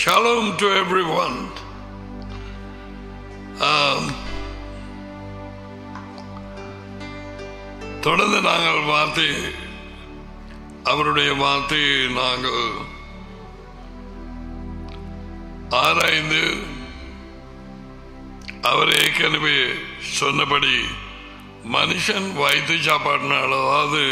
Shalom to everyone. Um, தொடர்ந்து நாங்கள் வார்த்தை அவருடைய வார்த்தையை நாங்கள் ஆராய்ந்து அவர் ஏற்கனவே சொன்னபடி மனுஷன் வயிற்று சாப்பாட்டினால் அதாவது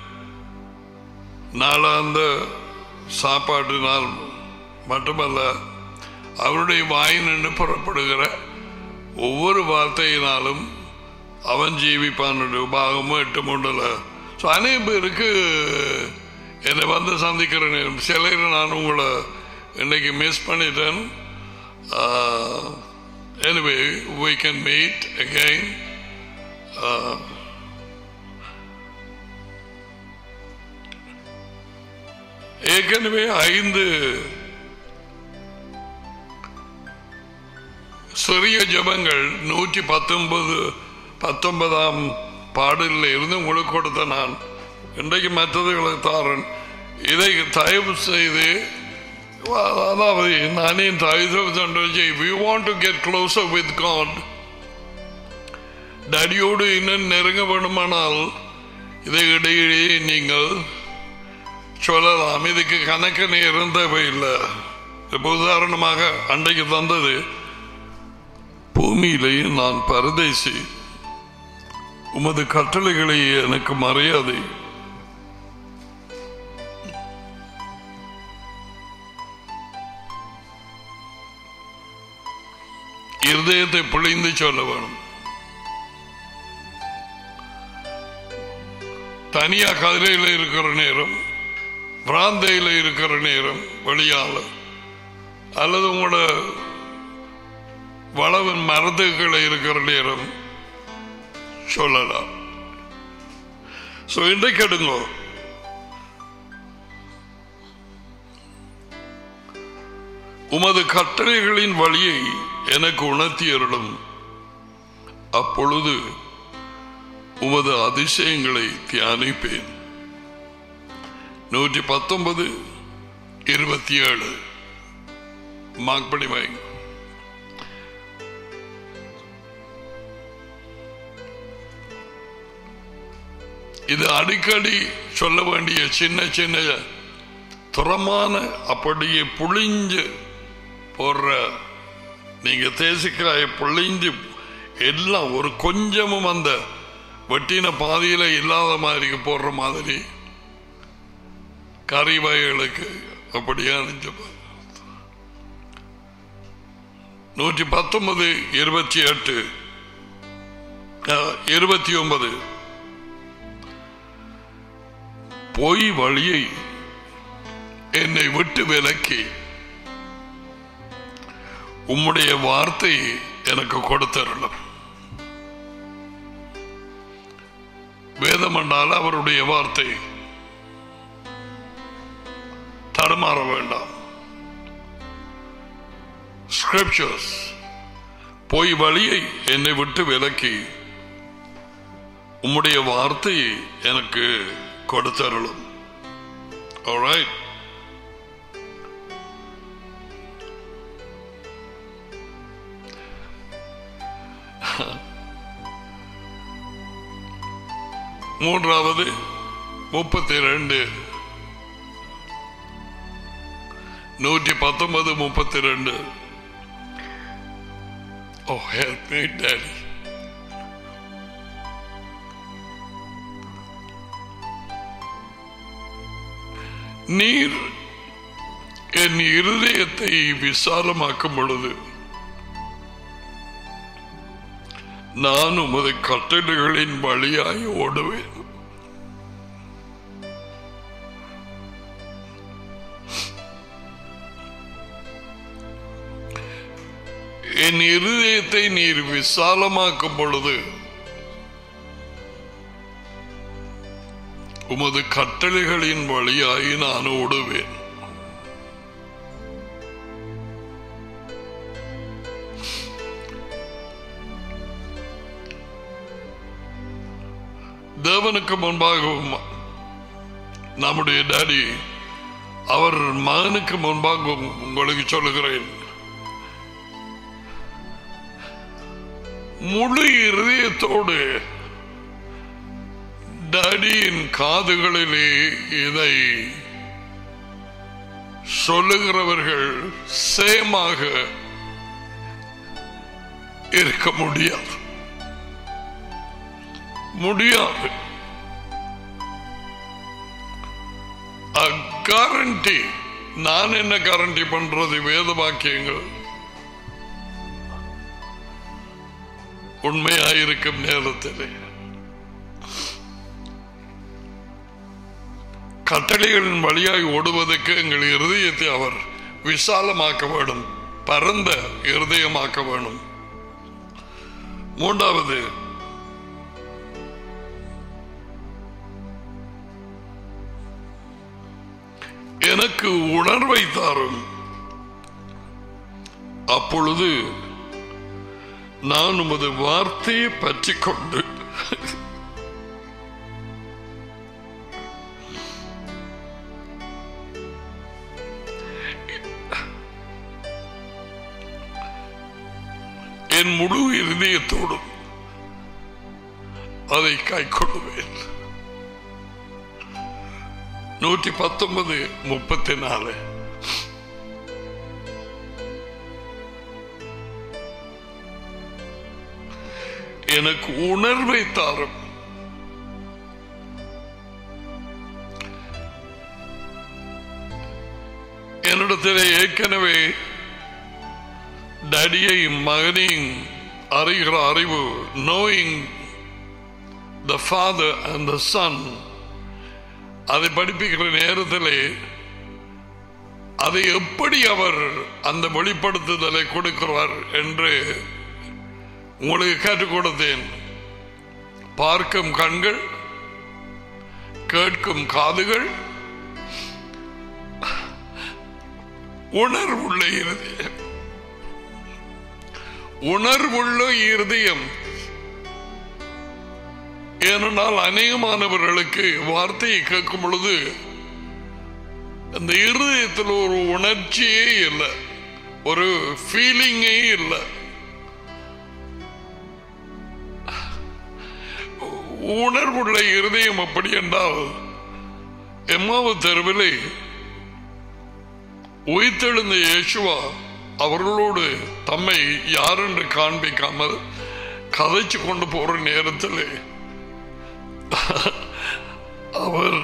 நாளாந்த சாப்பாட்டினால் மட்டுமல்ல அவருடைய வாயினின்று புறப்படுகிற ஒவ்வொரு வார்த்தையினாலும் அவன் ஜீவிப்பான் பாகமும் எட்டு மூண்டல ஸோ அநேக பேருக்கு என்னை வந்து சந்திக்கிற நேரம் சிலர் நான் உங்களை இன்னைக்கு மிஸ் பண்ணிட்டேன் anyway we can meet again uh, ஏற்கனவே ஐந்து சிறிய ஜபங்கள் நூற்றி பத்தொன்பது பத்தொன்பதாம் பாடலில் இருந்து உங்களுக்கு கொடுத்த நான் இன்றைக்கு மற்றதுகளை தாரன் இதை தயவு செய்து அதாவது நானே தயவு சென்று we want to get closer with God டடியோடு இன்னும் நெருங்க வேண்டுமானால் இதை இடையிடையே நீங்கள் சொல்லலாம் இதுக்கு கணக்கு நேரம் தேவையில்லை இப்போ உதாரணமாக அன்றைக்கு தந்தது பூமியிலேயே நான் பரதேசி உமது கட்டளைகளை எனக்கு மறையாதே இருதயத்தை பிழைந்து சொல்ல வேணும் தனியா கதிரையில் இருக்கிற நேரம் பிராந்தையில் இருக்கிற நேரம் வெளியால அல்லது உங்களோட வளவன் மரத்துக்களை இருக்கிற நேரம் சொல்லலாம் ஸோ இன்றைக்கு எடுங்கோ உமது கட்டளைகளின் வழியை எனக்கு உணர்த்தியருளும் அப்பொழுது உமது அதிசயங்களை தியானிப்பேன் நூற்றி பத்தொன்பது இருபத்தி ஏழு மார்க்படி வாங்க இது அடிக்கடி சொல்ல வேண்டிய சின்ன சின்ன துறமான அப்படியே புளிஞ்சு போடுற நீங்க தேசிக்காய புளிஞ்சு எல்லாம் ஒரு கொஞ்சமும் அந்த வெட்டின பாதியில இல்லாத மாதிரி போடுற மாதிரி கறி வகைகளுக்கு அப்படியே அணிஞ்சு நூற்றி பத்தொன்பது இருபத்தி எட்டு இருபத்தி ஒன்பது பொய் வழியை என்னை விட்டு விலக்கி உம்முடைய வார்த்தை எனக்கு கொடுத்தருளும் வேதம் என்றால் அவருடைய வார்த்தை தடுமாற வேண்டாம் ஸ்கிரிப்சர்ஸ் பொய் வழியை என்னை விட்டு விலக்கி உம்முடைய வார்த்தையை எனக்கு கொடுத்தருளும் Alright. மூன்றாவது முப்பத்தி ரெண்டு நூற்றி பத்தொன்பது முப்பத்தி ரெண்டு ஓ ஹெல்ப் மீ டேடி நீர் என் இருதயத்தை விசாலமாக்கும் பொழுது நான் உமது கட்டளைகளின் வழியாய் ஓடுவேன் என் இருதயத்தை நீர் விசாலமாக்கும் பொழுது உமது கட்டளைகளின் வழியாய் நான் ஓடுவேன் தேவனுக்கு முன்பாகவும் நம்முடைய டாடி அவர் மகனுக்கு முன்பாக உங்க- உங்களுக்கு சொல்லுகிறேன் முழு இருதயத்தோடு டடியின் காதுகளிலே இதை சொல்லுகிறவர்கள் சேமாக இருக்க முடியாது முடியாது கேரண்டி நான் என்ன கேரண்டி பண்றது வேத வாக்கியங்கள் உண்மையாயிருக்கும் நேரத்திலே கட்டளைகளின் வழியாய் ஓடுவதற்கு எங்கள் இருதயத்தை அவர் விசாலமாக்க வேண்டும் பரந்த இருதயமாக்க வேணும் மூன்றாவது எனக்கு உணர்வை தாரும் அப்பொழுது நான் உமது வார்த்தையை பற்றி கொண்டு என் முழு இருதயத்தோடும் அதை கைக்கொள்ளுவேன் நூற்றி பத்தொன்பது முப்பத்தி நாலு எனக்கு உணர்வை தாரும் என்னிடத்தில் ஏற்கனவே டடியையும் மகனையும் அறிகிற அறிவு knowing the father and the son அதை படிப்பிக்கிற நேரத்திலே அதை எப்படி அவர் அந்த வெளிப்படுத்துதலை கொடுக்கிறார் என்று உங்களுக்கு கற்றுக் கொடுத்தேன் பார்க்கும் கண்கள் கேட்கும் காதுகள் உணர்வுள்ள இருதயம் உணர்வுள்ள இருதயம் ஏனென்றால் அநேகமானவர்களுக்கு வார்த்தையை கேட்கும் பொழுது அந்த இருதயத்தில் ஒரு உணர்ச்சியே இல்லை ஒரு ஃபீலிங்கே இல்லை உணர்வுள்ள இருதயம் அப்படி என்றால் எம்மாவு தெருவிலே உயிர்த்தெழுந்த இயேசுவா அவர்களோடு தம்மை யார் என்று காண்பிக்காமல் கதைச்சு கொண்டு போற நேரத்தில் அவர்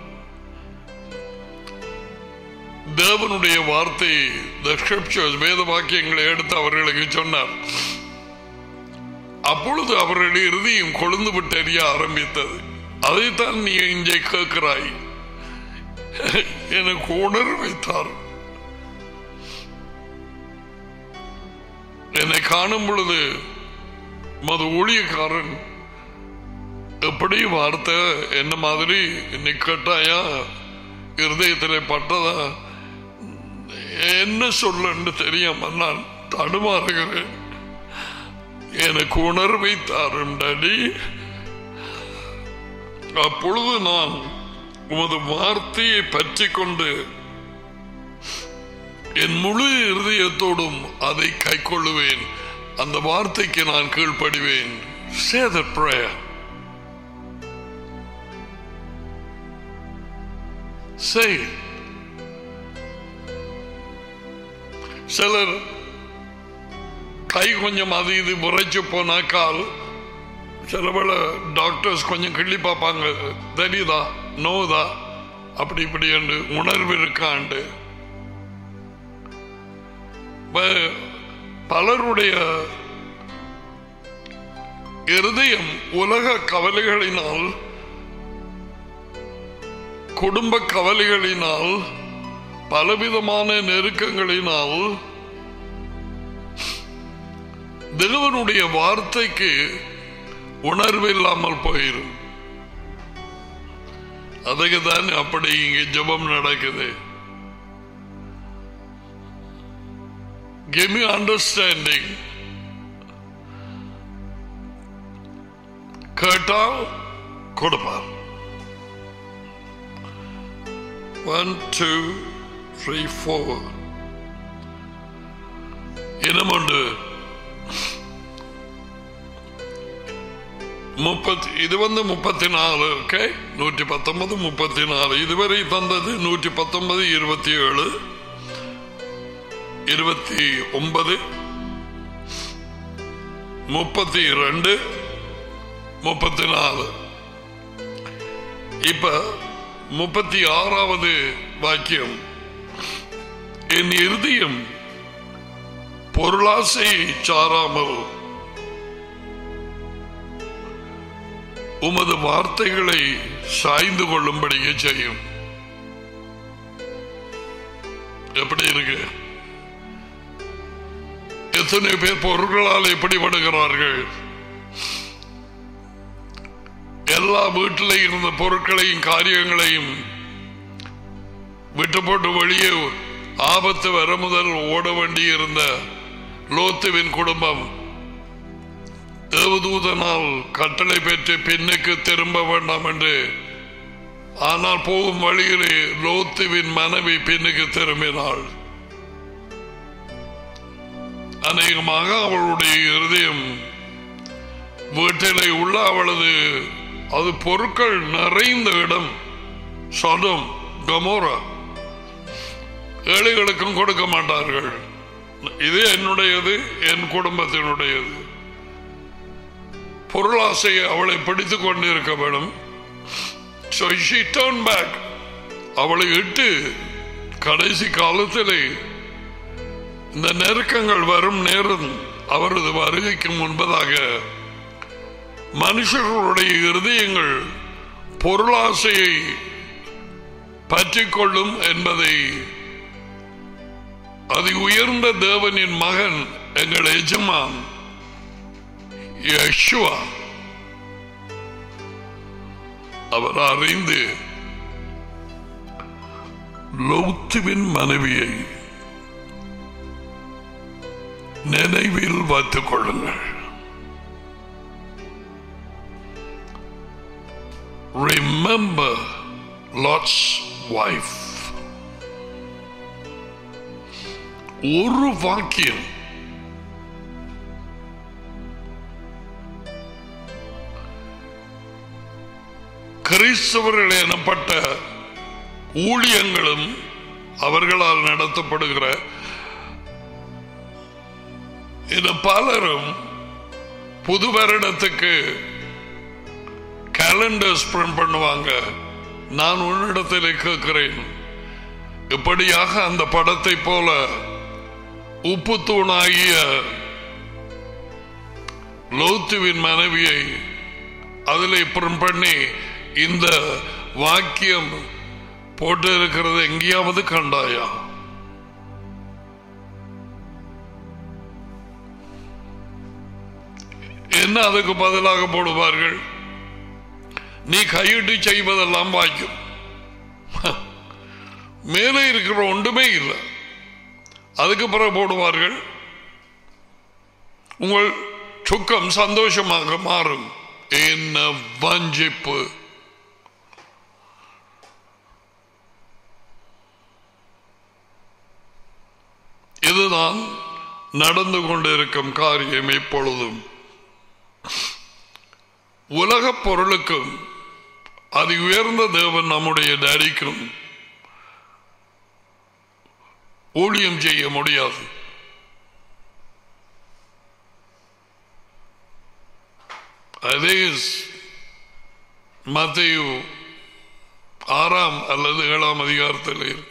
தேவனுடைய வார்த்தை the scriptures, வேத வாக்கியங்களை எடுத்து அவர்களுக்கு சொன்னார் அப்பொழுது அவர்களுடைய இறுதியும் கொழுந்து விட்டு எறிய ஆரம்பித்தது அதைத்தான் நீ இங்கே கேட்கிறாய் எனக்கு உணர்வு வைத்தார் என்னை காணும் பொழுது மது ஊழியக்காரன் எப்படி வார்த்தை என்ன மாதிரி நீ கேட்டாயா இருதயத்திலே பட்டதா என்ன சொல்லன்னு தெரியாம நான் தடுமாறுகிறேன் எனக்கு உணர்வை தாரும் டாடி அப்பொழுது நான் உமது வார்த்தையை பற்றி கொண்டு என் முழு இருதயத்தோடும் அதை கைக்கொள்ளுவேன் அந்த வார்த்தைக்கு நான் கீழ்ப்படிவேன் Say that prayer. Say it. சிலர் கை கொஞ்சம் அது இது முறைச்சு போனா கால் சில வேளை டாக்டர்ஸ் கொஞ்சம் கிள்ளி பார்ப்பாங்க தெரியுதா நோதா அப்படி இப்படி என்று உணர்வு இருக்காண்டு ப- பலருடைய இருதயம் உலக கவலைகளினால் குடும்ப கவலைகளினால் பலவிதமான நெருக்கங்களினால் தேவனுடைய வார்த்தைக்கு உணர்வு இல்லாமல் போயிரும் அதுக்கு தான் அப்படி இங்க ஜெபம் நடக்குது Give me understanding. கேட்டால் கொடுப்பார் ஒன் டூ த்ரீ ஃபோர் இனமுண்டு முப்பத்தி இது வந்து முப்பத்தி நாலு ஓகே நூற்றி பத்தொன்பது முப்பத்தி நாலு இதுவரை தந்தது நூற்றி பத்தொன்பது இருபத்தி ஏழு இருபத்தி ஒன்பது முப்பத்தி ரெண்டு முப்பத்தி நாலு இப்ப முப்பத்தி ஆறாவது வாக்கியம் என் இறுதியும் பொருளாசை சாராமல் உமது வார்த்தைகளை சாய்ந்து கொள்ளும்படியே செய்யும் எப்படி இருக்கு எத்தனை பேர் பொருட்களால் எப்படி படுகிறார்கள் எல்லா வீட்டில் இருந்த பொருட்களையும் காரியங்களையும் விட்டு போட்டு வெளியே ஆபத்து வர முதல் ஓட வேண்டி இருந்த லோத்துவின் குடும்பம் தேவதூதனால் கட்டளை பெற்று பெண்ணுக்கு திரும்ப வேண்டாம் என்று ஆனால் போகும் வழியிலே லோத்துவின் மனைவி பெண்ணுக்கு திரும்பினாள் அநேகமாக அவளுடைய இருதயம் வீட்டிலே உள்ள அவளது அது பொருட்கள் நிறைந்த இடம் சதம் கமோரா ஏழைகளுக்கும் கொடுக்க மாட்டார்கள் இது என்னுடையது என் குடும்பத்தினுடையது பொருளாசை அவளை பிடித்துக் கொண்டிருக்க வேணும் So she turned back. அவளை இட்டு கடைசி காலத்திலே இந்த நெருக்கங்கள் வரும் நேரம் அவரது வருகைக்கு முன்பதாக மனுஷர்களுடைய இருதயங்கள் பொருளாசையை பற்றிக்கொள்ளும் என்பதை அதி உயர்ந்த தேவனின் மகன் எங்கள் எஜமான் யெஷுவா அவர் அறிந்து லோத்துவின் மனைவியை நினைவில் வைத்துக் கொள்ளுங்கள் Remember Lot's wife. ஒரு வாக்கியம் கிறிஸ்தவர்கள் எனப்பட்ட ஊழியங்களும் அவர்களால் நடத்தப்படுகிற இந்த பலரும் புது வருடத்துக்கு கேலண்டர் ஸ்பிரண்ட் பண்ணுவாங்க நான் உன்னிடத்தில் கேட்கிறேன் இப்படியாக அந்த படத்தை போல உப்பு தூணாகிய லோத்துவின் மனைவியை அதில் பிரிண்ட் பண்ணி இந்த வாக்கியம் போட்டு இருக்கிறது எங்கேயாவது கண்டாயா என்ன அதுக்கு பதிலாக போடுவார்கள் நீ கையிட்டு செய்வதெல்லாம் வாய்க்கும் மேலே இருக்கிற ஒன்றுமே இல்லை அதுக்கு பிறகு போடுவார்கள் உங்கள் சுக்கம் சந்தோஷமாக மாறும் என்ன வஞ்சிப்பு இதுதான் நடந்து கொண்டிருக்கும் காரியம் எப்பொழுதும் உலக பொருளுக்கும் அது உயர்ந்த தேவன் நம்முடைய டேடிக்கும் ஊழியம் செய்ய முடியாது அதே மத்தையு ஆறாம் அல்லது ஏழாம் அதிகாரத்தில் இருக்கு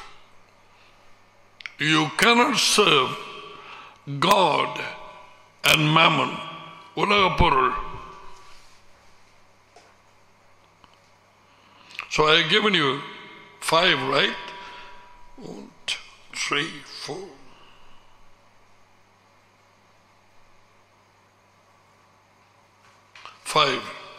you cannot serve God and mammon உலக பொருள் So I have given you five, right? One, two, three, four. Five.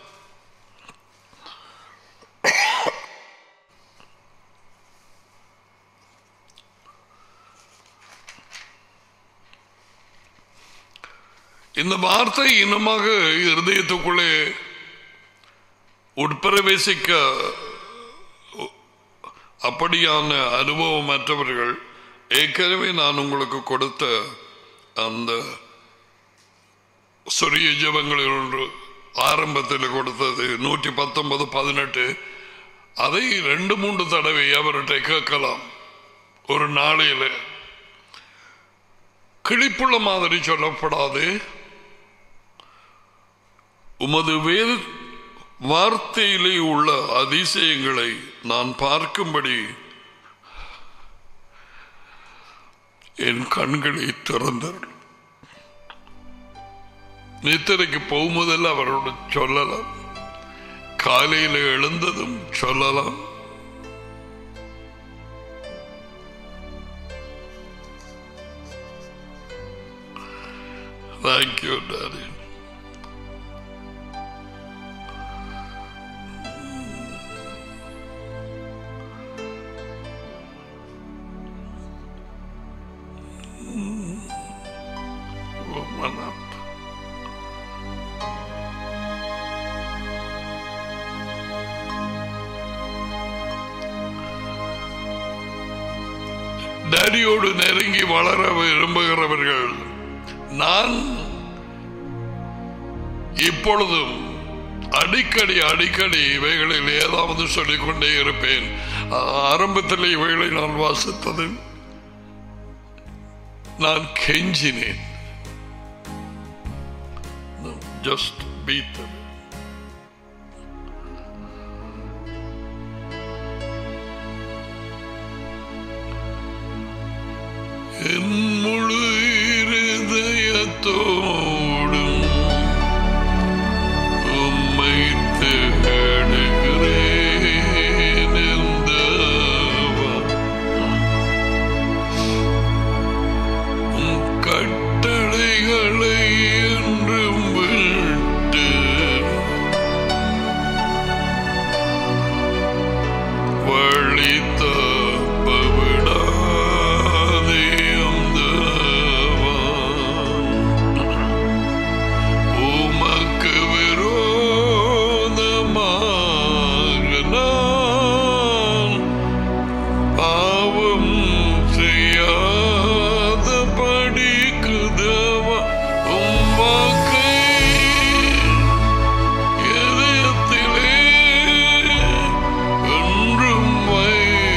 இந்த வார்த்தை இன்னமாக இருதயத்துக்குள்ளே உட்பிரவேசிக்க அப்படியான அனுபவமற்றவர்கள் ஏற்கனவே நான் உங்களுக்கு கொடுத்த அந்த சொரிய ஜபங்களில் ஒன்று ஆரம்பத்தில் கொடுத்தது நூற்றி பத்தொன்பது பதினெட்டு அதை ரெண்டு மூன்று தடவை அவர்கிட்ட கேட்கலாம் ஒரு நாளையில் கிளிப்புள்ள மாதிரி சொல்லப்படாது உமது வேத வார்த்தையிலே உள்ள அதிசயங்களை நான் பார்க்கும்படி என் கண்களை திறந்தார்கள் நித்திரைக்கு போகும்போதெல்லாம் அவரோட சொல்லலாம் காலையில் எழுந்ததும் சொல்லலாம் தேங்க்யூ டாடி Woman up. டேடியோடு நெருங்கி வளர விரும்புகிறவர்கள் நான் இப்பொழுதும் அடிக்கடி அடிக்கடி இவைகளில் ஏதாவது சொல்லிக்கொண்டே இருப்பேன் ஆரம்பத்தில் இவைகளை நான் வாசித்தது நான் கெஞ்சினேன் ஜஸ்ட் பீத் என் முழு இருதயத்தோடும் உம்மை தேடுகிறேன் எந்தவா. உம் கட்டளைகளை என்றும் விட்டு வழி தப்ப விடாதே அந்தவா. உமக்கு விரோதமாக நான் பாவம் செய்யாத படிக்குதவா உம்மாக்கை இதயத்திலே என்றும் வைத்திருப்பேன்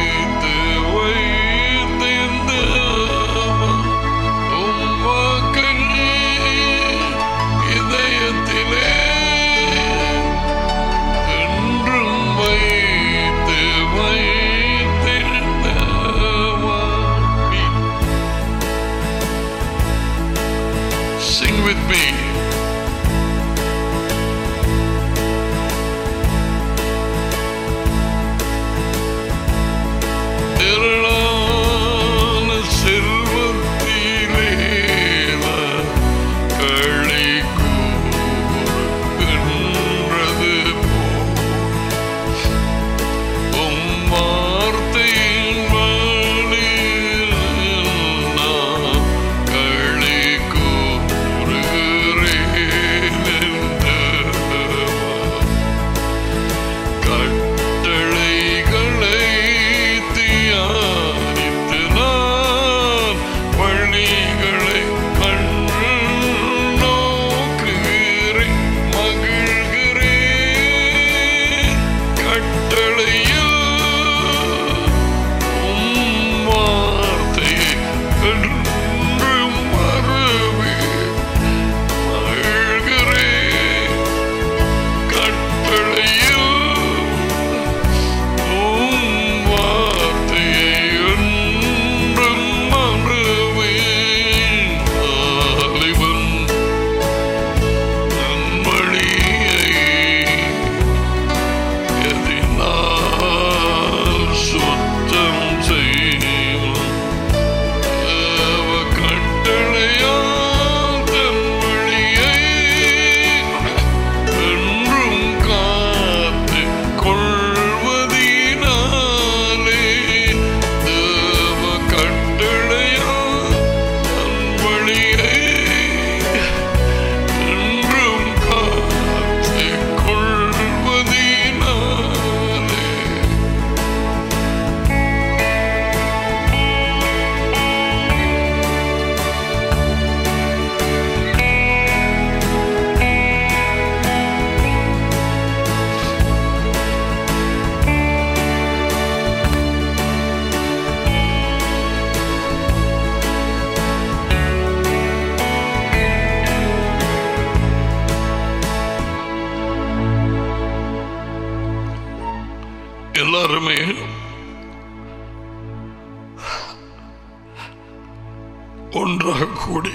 ஒன்றாக கூடி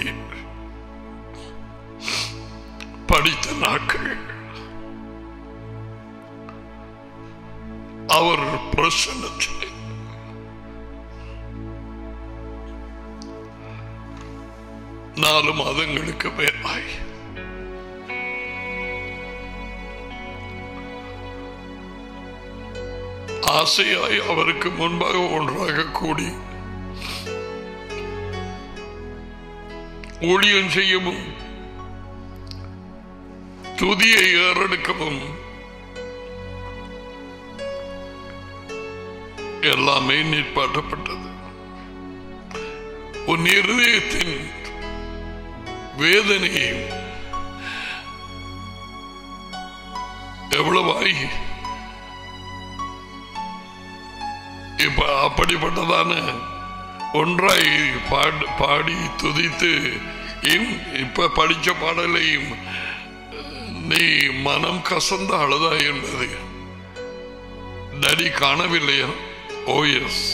படித்த நாட்கள் அவர் பிரசன்னத்தில் நாலு மாதங்களுக்கு மேலாய் ஆசையாய் அவருக்கு முன்பாக ஒன்றாக கூடி ஊழியம் செய்யவும் துதியை ஏறெடுக்கவும் எல்லாமே நிற்பாட்டப்பட்டது உன் இருதயத்தின் வேதனையும் எவ்வளவாய் இப்ப அப்படிப்பட்டதான ஒன்றாய் பாடு பாடி துதித்து இன்- இப்ப படிச்ச பாடலையும் நீ மனம் கசந்த அழுதா என்பது நடி காணவில்லையா ஓ எஸ்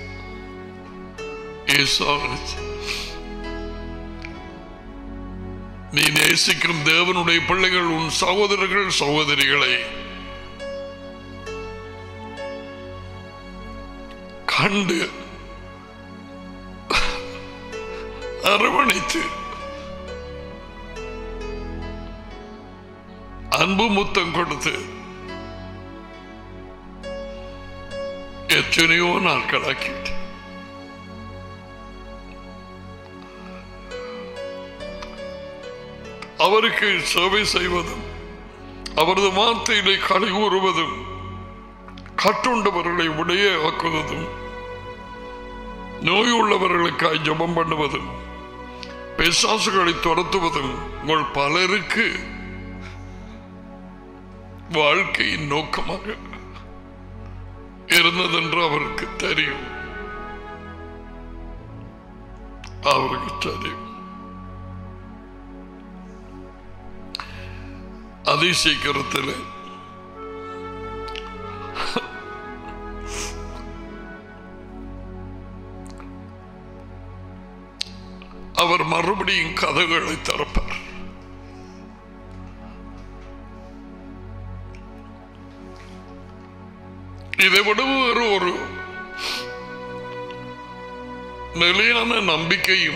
நீ நேசிக்கும் தேவனுடைய பிள்ளைகள் உன் சகோதரர்கள் சகோதரிகளை கண்டு அரவணைத்து அன்பு முத்தம் கொடுத்து எத்தனையோ நாட்களாக்கிட்டு அவருக்கு சேவை செய்வதும் அவரது வார்த்தையிலே களி கூறுவதும் கட்டுண்டவர்களை உடைய ஆக்குவதும் நோயுள்ளவர்களுக்காய் ஜெபம் பண்ணுவதும் பிசாசுகளை துரத்துவதும் உங்கள் பலருக்கு வாழ்க்கையின் நோக்கமாக இருந்ததென்று அவருக்கு தெரியும் அவருக்கு தெரியும் அதி சீக்கிரத்தில் அவர் மறுபடியும் கதைகளை திறப்பார் இதை விட வேறு ஒரு நிலையான நம்பிக்கையும்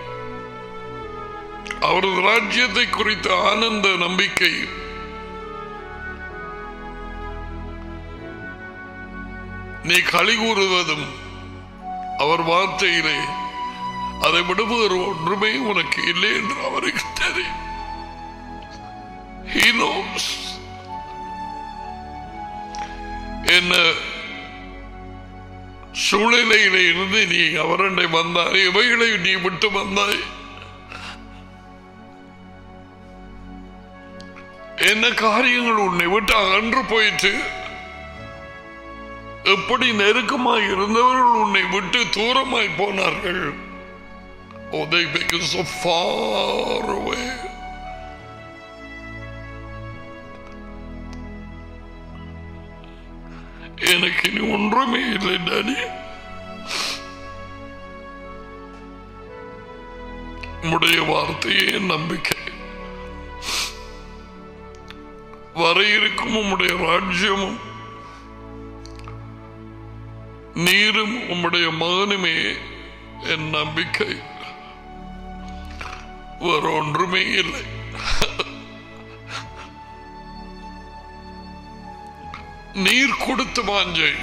அவரது ராஜ்யத்தை குறித்த ஆனந்த நம்பிக்கையும் நீ களி கூறுவதும் அவர் வார்த்தையிலே அதை விட வேறு ஒன்றுமே உனக்கு இல்லை என்று அவருக்கு தெரியும் He knows. என்ன சூழ்நிலையில இருந்து நீ அவரண்டை வந்தாய் இவைகளை நீ விட்டு வந்தாய் என்ன காரியங்கள் உன்னை விட்டு அகன்று போயிட்டு எப்படி நெருக்கமாய் இருந்தவர்கள் உன்னை விட்டு தூரமாய் போனார்கள் Oh, they became so far away. எனக்கு இனி ஒன்றுமே இல்லை டாடி உம்முடைய வார்த்தையே என் நம்பிக்கை வர இருக்கும் உம்முடைய ராஜ்யமும் நீரும் உம்முடைய மகனுமே என் நம்பிக்கை வேற ஒன்றுமே இல்லை நீர் கொடுத்த வாஞ்சை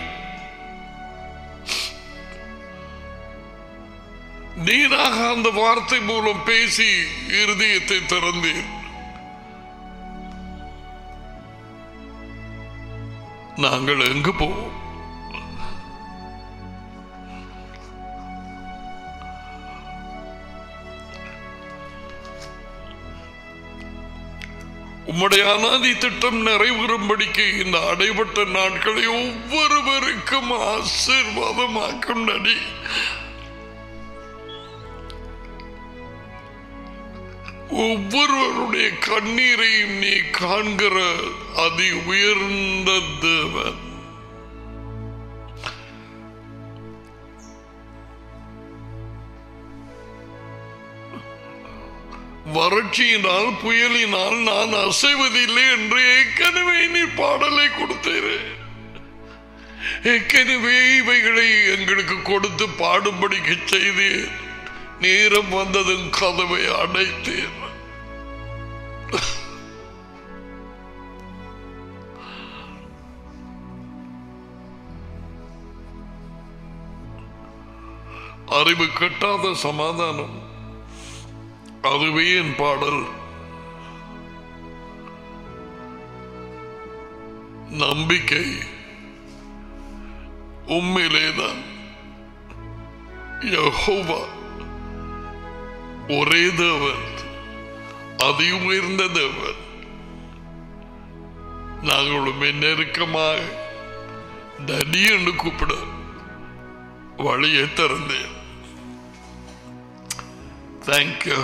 நீராக அந்த வார்த்தை மூலம் பேசி இருதயத்தை திறந்தீர் நாங்கள் எங்கு போவோம் உம்முடைய அனாதி திட்டம் நிறைவேறும்படிக்கு இந்த அடைபட்ட நாட்களை ஒவ்வொருவருக்கும் ஆசீர்வாதமாக்கும் நடி ஒவ்வொருவருடைய கண்ணீரையும் நீ காண்கிற அதி உயர்ந்த தேவன் வறட்சியினால் புயலினால் நான் அசைவதில்லை என்று ஏற்கனவே நீ பாடலை கொடுத்தீர் ஏற்கனவே இவைகளை எங்களுக்கு கொடுத்து பாடும்படிக்கு செய்து நேரம் வந்ததும் கதவை அடைத்தேன் அறிவு கட்டாத சமாதானம் அதுவே என் பாடல் நம்பிக்கை உண்மையிலேதான் யெகோவா ஒரே தேவன் அதி உயர்ந்த தேவன் நாங்களுமே நெருக்கமாக தனி என்று கூப்பிட வழியை திறந்தேன் தேங்க்யூ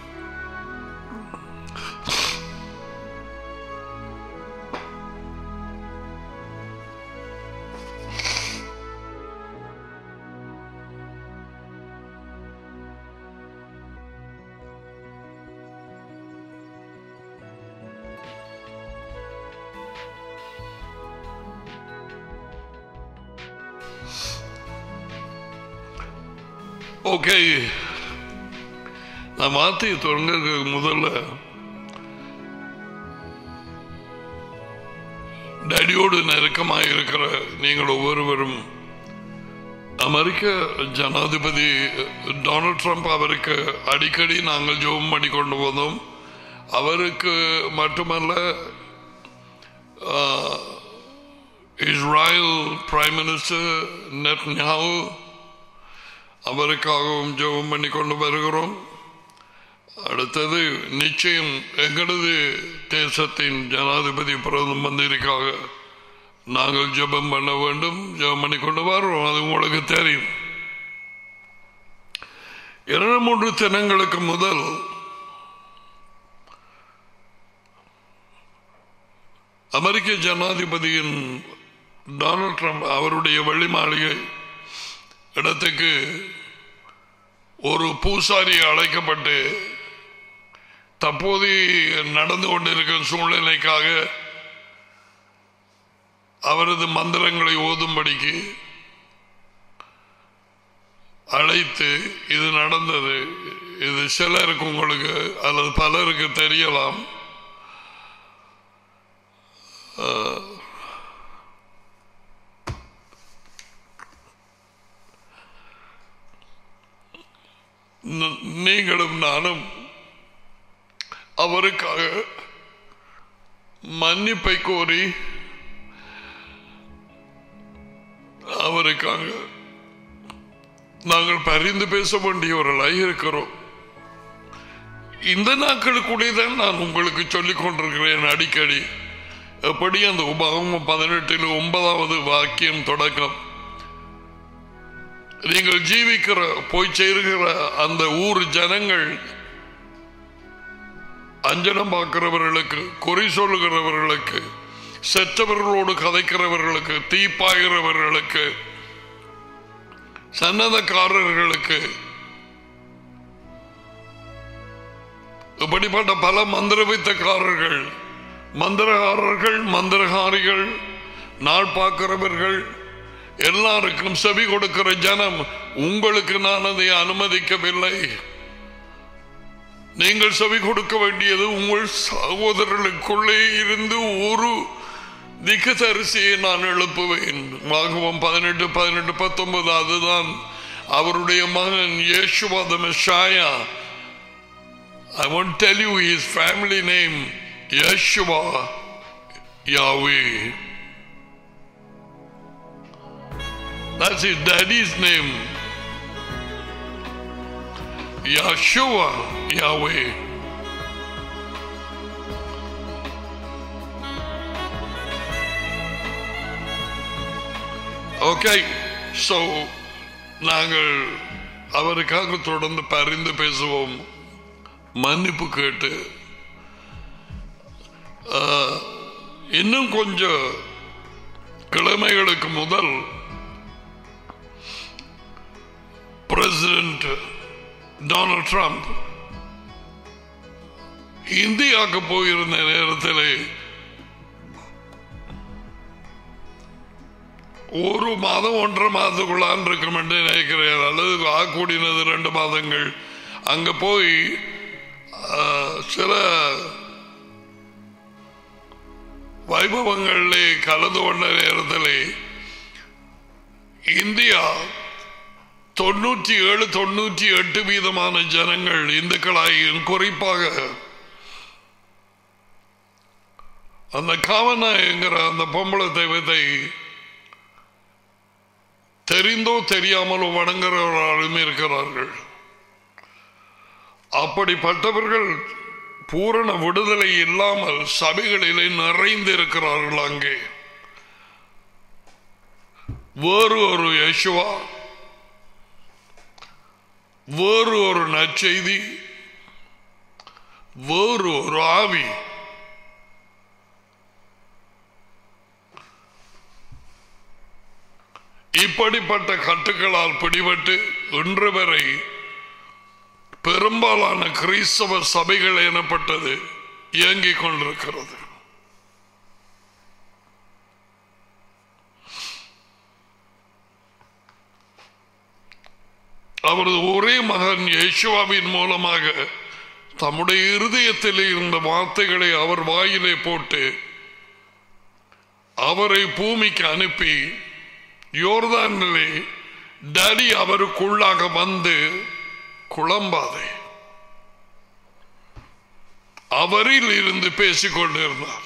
ஓகே நான் வார்த்தையை தொடங்குறதுக்கு முதல்ல டேடியோடு நெருக்கமாக இருக்கிற நீங்கள் ஒவ்வொருவரும் அமெரிக்க ஜனாதிபதி டொனால்ட் ட்ரம்ப் அவருக்கு அடிக்கடி நாங்கள் ஜோம் பண்ணி கொண்டு வந்தோம் அவருக்கு மட்டுமல்ல இஸ்ராயல் பிரைம் மினிஸ்டர் நெட்ன்யாவு அவருக்காகவும் ஜெபம் பண்ணி கொண்டு வருகிறோம் அடுத்தது நிச்சயம் எங்களது தேசத்தின் ஜனாதிபதி பிரதம மந்திரிக்காக நாங்கள் ஜெபம் பண்ண வேண்டும் ஜெபம் பண்ணி கொண்டு வரோம் அது உங்களுக்கு தெரியும் இரண்டு மூன்று தினங்களுக்கு முதல் அமெரிக்க ஜனாதிபதியின் டொனால்ட் ட்ரம்ப் அவருடைய வெள்ளி மாளிகை இடத்துக்கு ஒரு பூசாரி அழைக்கப்பட்டு தற்போது நடந்து கொண்டிருக்கும் சூழ்நிலைக்காக அவரது மந்திரங்களை ஓதும்படிக்கு அழைத்து இது நடந்தது இது சிலருக்கு உங்களுக்கு அல்லது பலருக்கு தெரியலாம் நீங்களும் நானும் அவருக்காக மன்னிப்பை கோரி அவருக்காக நாங்கள் பரிந்து பேச வேண்டியவர்களாய் இருக்கிறோம் இந்த நாட்களுக்குள்ளே தான் நான் உங்களுக்கு சொல்லிக் கொண்டிருக்கிறேன் அடிக்கடி எப்படி அந்த உபகமம் பதினெட்டில் ஒன்பதாவது வாக்கியம் தொடக்கம் நீங்கள் ஜீவிக்கிற போய் சேருகிற அந்த ஊர் ஜனங்கள் அஞ்சனம் பார்க்கிறவர்களுக்கு குறி சொல்லுகிறவர்களுக்கு செற்றவர்களோடு கதைக்கிறவர்களுக்கு தீப்பாகிறவர்களுக்கு சன்னதக்காரர்களுக்கு இப்படிப்பட்ட பல மந்திரவித்தக்காரர்கள் மந்திரகாரர்கள் மந்திரகாரிகள் நாள் பார்க்கிறவர்கள் எல்லாருக்கும் செவி கொடுக்கிற ஜனம் உங்களுக்கு நான் அதை அனுமதிக்கவில்லை நீங்கள் செவி கொடுக்க வேண்டியது உங்கள் சகோதரர்களுக்குள்ளே இருந்து ஒரு திக்கதரிசியை நான் எழுப்புவேன் வாகவம் பதினெட்டு பதினெட்டு பத்தொன்பது அதுதான் அவருடைய மகன் Yeshua the Messiah I won't tell you his family name, Yeshua Yahweh. That's his daddy's name. Yeshua Yahweh. Okay so நாங்கள் அவருக்காக தொடர்ந்து பரிந்து பேசுவோம் மன்னிப்பு கேட்டு ஆஹ், இன்னும் கொஞ்சம் கிழமைகளுக்கு முதல் பிரசிடென்ட் டொனால்ட் ட்ரம்ப் இந்தியாவுக்கு போயிருந்த நேரத்தில் ஒரு மாதம் ஒன்றரை மாதத்துக்குள்ளான் இருக்கும் என்று நினைக்கிறேன் அல்லது ஆக்கூடினது ரெண்டு மாதங்கள் அங்க போய் ஆ, சில வைபவங்களிலே கலந்து கொண்ட நேரத்திலே இந்தியா தொண்ணூற்றி ஏழு தொண்ணூற்றி எட்டு வீதமான ஜனங்கள் இந்துக்களாயும் குறிப்பாக அந்த காவனாயங்கிற அந்த பொம்பளை தெய்வத்தை தெரிந்தோ தெரியாமலோ வணங்குறவர்களும் இருக்கிறார்கள் அப்படிப்பட்டவர்கள் பூரண விடுதலை இல்லாமல் சபைகளிலே நிறைந்திருக்கிறார்கள் அங்கே வேறு ஒரு யசுவா வேறு ஒரு நற்செய்தி வேறு ஒரு ஆவி இப்படிப்பட்ட கட்டுக்களால் பிடிபட்டு இன்று வரை பெரும்பாலான கிறிஸ்தவ சபைகள் எனப்பட்டது இயங்கிக் கொண்டிருக்கிறது அவரது ஒரே மகன் யேசுவாவின் மூலமாக தம்முடைய இருதயத்தில் இருந்த வார்த்தைகளை அவர் வாயிலே போட்டு அவரை பூமிக்கு அனுப்பி யோர்தானிலே டடி அவருக்குள்ளாக வந்து குழம்பாதே அவரில் இருந்து பேசிக் கொண்டிருந்தார்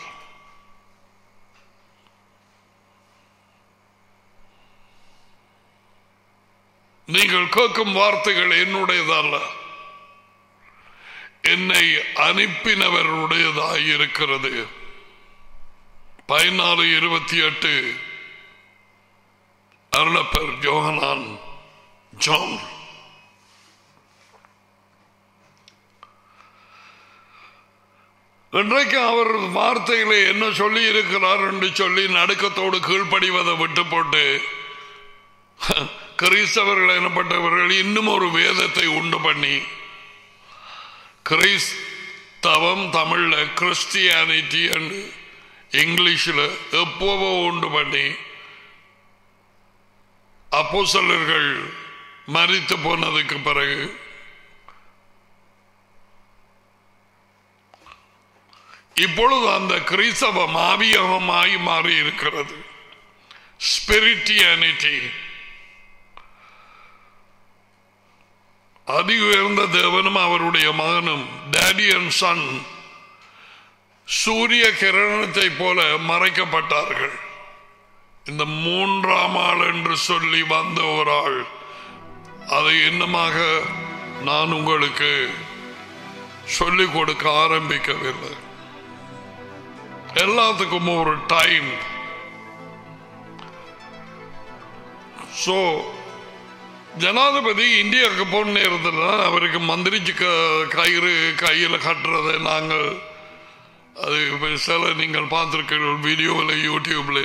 நீங்கள் கேட்கும் வார்த்தைகள் என்னுடையதல்ல என்னை அனுப்பினவருடையதாய் இருக்கிறது பதினாறு இருபத்தி எட்டு அருளப்பர் ஜோகனான் ஜான் இன்றைக்கு அவர் வார்த்தைகளை என்ன சொல்லி இருக்கிறார் என்று சொல்லி நடுக்கத்தோடு கீழ்ப்படிவதை விட்டு போட்டு கிறிஸ்தவர்கள் எனப்பட்டவர்கள் இன்னும் ஒரு வேதத்தை உண்டு பண்ணி கிறிஸ்தவம் தமிழ்ல கிறிஸ்டியானிட்டி என்று இங்கிலீஷில் எப்போவோ உண்டு பண்ணி அப்போஸ்தலர்கள் மரித்து போனதுக்கு பிறகு இப்பொழுது அந்த கிறிஸ்தவம் ஆவியகமாய் மாறி இருக்கிறது ஸ்பிரிட்டியானிட்டி அதி உயர்ந்த தேவனும் அவருடைய மகனும் டேடி அண்ட் சன் சூரிய கிரணத்தை போல மறைக்கப்பட்டார்கள் இந்த மூன்றாம் ஆள் என்று சொல்லி வந்த ஒரு ஆள் அதை இன்னமாக நான் உங்களுக்கு சொல்லிக் கொடுக்க ஆரம்பிக்கவில்லை எல்லாத்துக்கும் ஒரு டைம் சோ ஜனாதிபதி இந்தியாவுக்கு போன நேரத்தில் தான் அவருக்கு மந்திரிச்சு க- கயிறு கையில் கட்டுறதை நாங்கள் அது இப்ப சில நீங்கள் பார்த்துருக்கீர்கள் வீடியோவில் யூடியூப்ல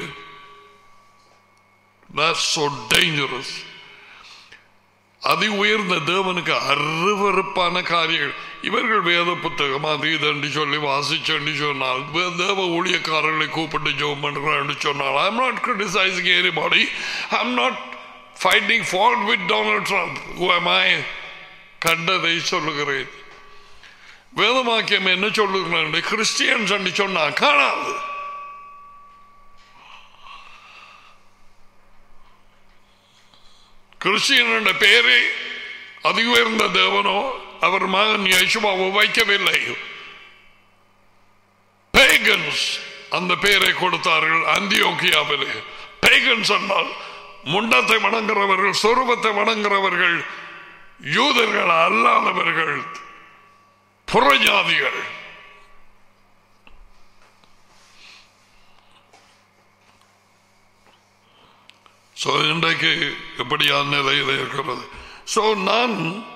That's so dangerous. அதி உயர்ந்த தேவனுக்கு அருவருப்பான காரியங்கள் இவர்கள் வேத புத்தகம் அது இதுன்னு சொல்லி வாசிச்சேன்னு சொன்னால் வே- தேவ ஊழியக்காரர்களை கூப்பிட்டு ஜோம் பண்றான்னு சொன்னால் I'm not criticising anybody I'm not fighting fault with Donald Trump I கண்டதை சொல்லுகிறேன் வேதமாக்கியம் என்ன சொல்லுகிறேன் கிறிஸ்டியன்ஸ் என்று சொன்னா காணாது கிறிஸ்டியன் என்ற பெயரை அதி உயர்ந்த தேவனோ அவர் மகன் யேசுவாவோ வைக்கவில்லை பேகன்ஸ் அந்த பெயரை கொடுத்தார்கள் அந்தியோக்கியாவிலே பேகன்ஸ் என்றால் முண்டத்தை வணங்குறவர்கள் சொரூபத்தை வணங்குறவர்கள் யூதர்கள் அல்லாதவர்கள் புறஜாதிகள் சோ இன்றைக்கு எப்படியான நிலையில் இருக்கிறது சோ நான்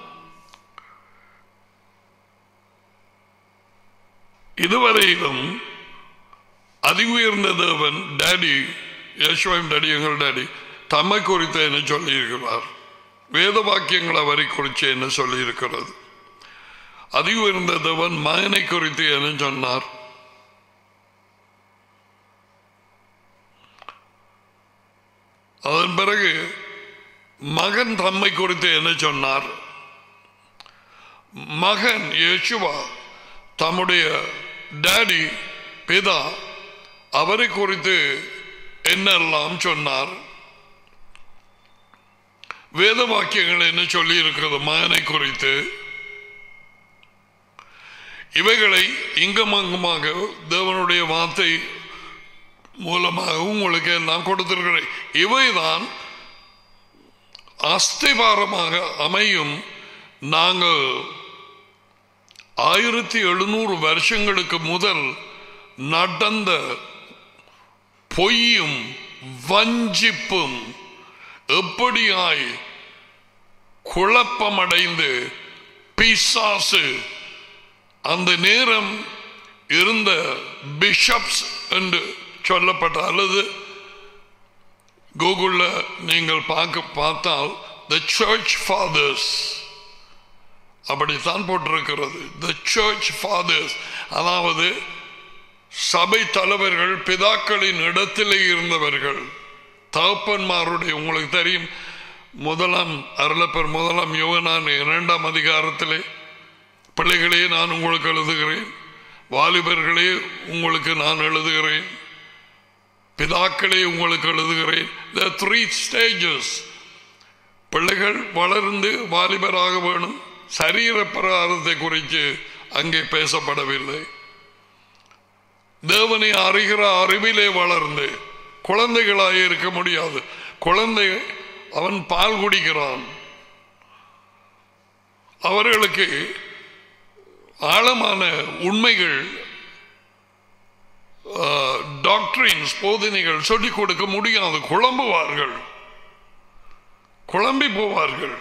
இதுவரையிலும் அதி உயர்ந்த தேவன் டேடி யஷ்வம் டேடி எங்கள் டேடி தம்மை குறித்து என்ன சொல்லி இருக்கிறார் வேத வாக்கியங்கள் அவரை குறித்து என்ன சொல்லி இருக்கிறது அதி உயர்ந்த தேவன் மகனை குறித்து என்ன சொன்னார் அதன் பிறகு மகன் தம்மை குறித்து என்ன சொன்னார் மகன் யேசுவா தம்முடைய டாடி பிதா அவரை குறித்து என்னெல்லாம் சொன்னார் வேத வாக்கியங்கள் என்ன சொல்லி இருக்கிறது மகனை குறித்து இவைகளை இங்கும் அங்குமாக தேவனுடைய வார்த்தை மூலமாக உங்களுக்கு எல்லாம் கொடுத்திருக்கிறேன் இவைதான் அஸ்திபாரமாக அமையும் நாங்கள் ஆயிரத்தி எழுநூறு வருஷங்களுக்கு முதல் நடந்த பொய்யும் வஞ்சிப்பும் எப்படியாய் குழப்பமடைந்து பிசாசு அந்த நேரம் இருந்த பிஷப்ஸ் என்று சொல்லப்பட்ட அல்லது கூகுளில் நீங்கள் பார்க்க பார்த்தால் த சர்ச் ஃபாதர்ஸ் அப்படித்தான் போட்டிருக்கிறது த சர்ச் ஃபாதர்ஸ் அதாவது சபை தலைவர்கள் பிதாக்களின் இடத்திலே இருந்தவர்கள் தகப்பன்மாருடைய உங்களுக்கு தெரியும் முதலாம் அருளப்பர் முதலாம் யோகனான் இரண்டாம் அதிகாரத்திலே பிள்ளைகளே நான் உங்களுக்கு எழுதுகிறேன் வாலிபர்களே உங்களுக்கு நான் எழுதுகிறேன் பிதாக்களே உங்களுக்கு எழுதுகிறேன் த த்ரீ ஸ்டேஜஸ் பிள்ளைகள் வளர்ந்து வாலிபராக வேணும் சரீர பிரகாரத்தை குறித்து அங்கே பேசப்படவில்லை தேவனை அறிகிற அறிவிலே வளர்ந்து குழந்தைகளாக இருக்க முடியாது குழந்தை அவன் பால் குடிக்கிறான் அவர்களுக்கு ஆழமான உண்மைகள் டாக்டரின்ஸ் போதனைகள் சொல்லிக் கொடுக்க முடியாது குழம்புவார்கள் குழம்பி போவார்கள்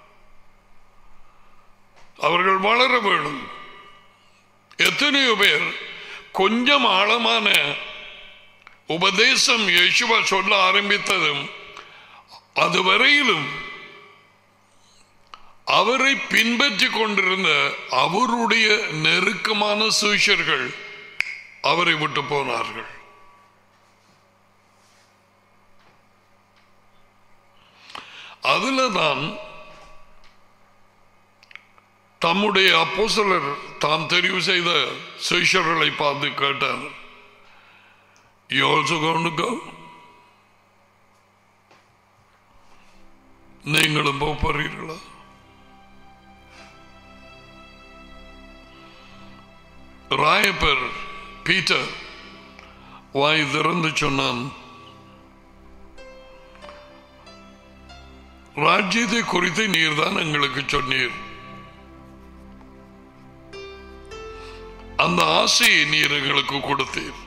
அவர்கள் வளர வேணும் எத்தனையோ பேர் கொஞ்சம் ஆழமான உபதேசம் யேசுவா சொல்ல ஆரம்பித்ததும் அதுவரையிலும் அவரை பின்பற்றி கொண்டிருந்த அவருடைய நெருக்கமான சூஷர்கள் அவரை விட்டு போனார்கள் அதுல தான் தம்முடைய அப்போசலர் தாம் தெரிவு செய்த சிஷர்களை பார்த்து கேட்டார் You also going to go? நீங்களும் போக போறீர்களா ராயப்பர் பீட்டர் வாய் திறந்து சொன்னான் ராஜ்யத்தை குறித்து நீர்தான் எங்களுக்கு சொன்னீர் அந்த ஆசையை நீர் எங்களுக்கு கொடுத்தீர்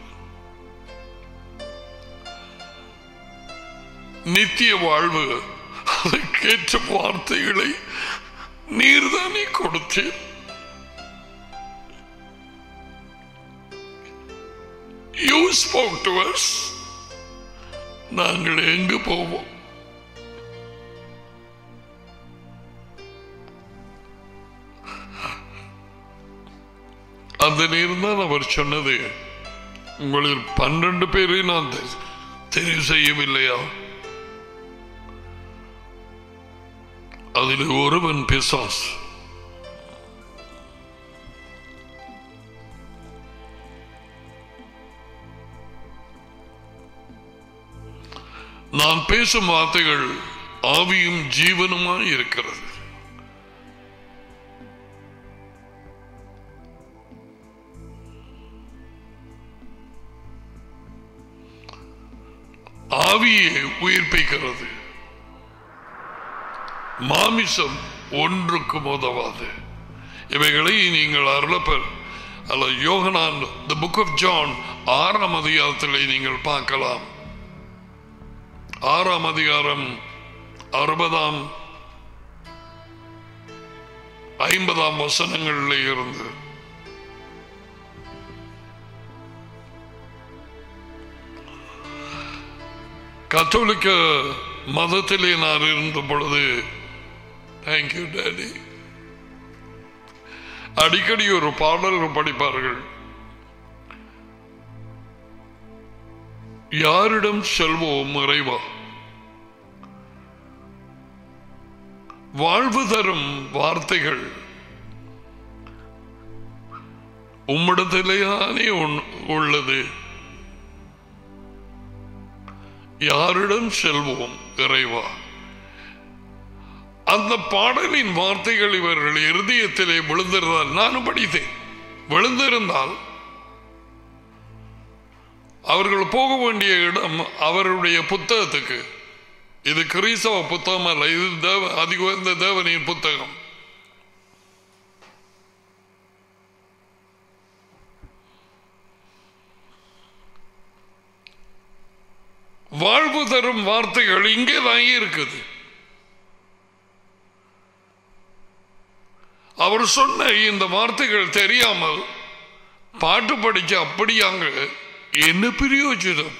நித்திய வாழ்வு அதற்கேற்ற வார்த்தைகளை நீர்தானே கொடுத்தீர் யூ ஸ்போக் டு us நாங்கள் எங்கு போவோம் அந்த நேரம் தான் அவர் சொன்னது உங்களில் பன்னெண்டு பேரை நான் தெ- தெரிவு செய்யவில்லையா அதில் ஒருவன் பிசாஸ் நான் பேசும் வார்த்தைகள் ஆவியும் ஜீவனுமாய் இருக்கிறது ஆவியை உயிர்ப்பிக்கிறது மாமிசம் ஒன்றுக்கும் உதவாது இவைகளை நீங்கள் அருளப்பர் அல்ல Yohanan the book of John ஆறாம் அதிகாரத்தில் நீங்கள் பார்க்கலாம் ஆறாம் அதிகாரம் அறுபதாம் ஐம்பதாம் வசனங்களில் இருந்து கத்தோலிக்க மதத்திலே நான் இருந்த பொழுது தேங்க்யூ டேடி அடிக்கடி ஒரு பாடல் படிப்பார்கள் யாரிடம் செல்வோம் இறைவா வாழ்வு தரும் வார்த்தைகள் உம்மிடத்திலேயானே உன்- உள்ளது யாரிடம் செல்வோம் இறைவா அந்த பாடலின் வார்த்தைகள் இவர்கள் இருதயத்திலே விழுந்திருந்தால் நானும் படித்தேன் விழுந்திருந்தால் அவர்கள் போக வேண்டிய இடம் அவருடைய புத்தகத்துக்கு இது கிறிஸ்தவ புத்தகம் அல்ல இது தேவ அதி உயர்ந்த தேவனின் புத்தகம் வாழ்வு தரும் வார்த்தைகள் இங்கே வாங்கி இருக்குது அவர் சொன்ன இந்த வார்த்தைகள் தெரியாமல் பாட்டு படிச்சு அப்படியாங்க என்ன பிரயோஜனம்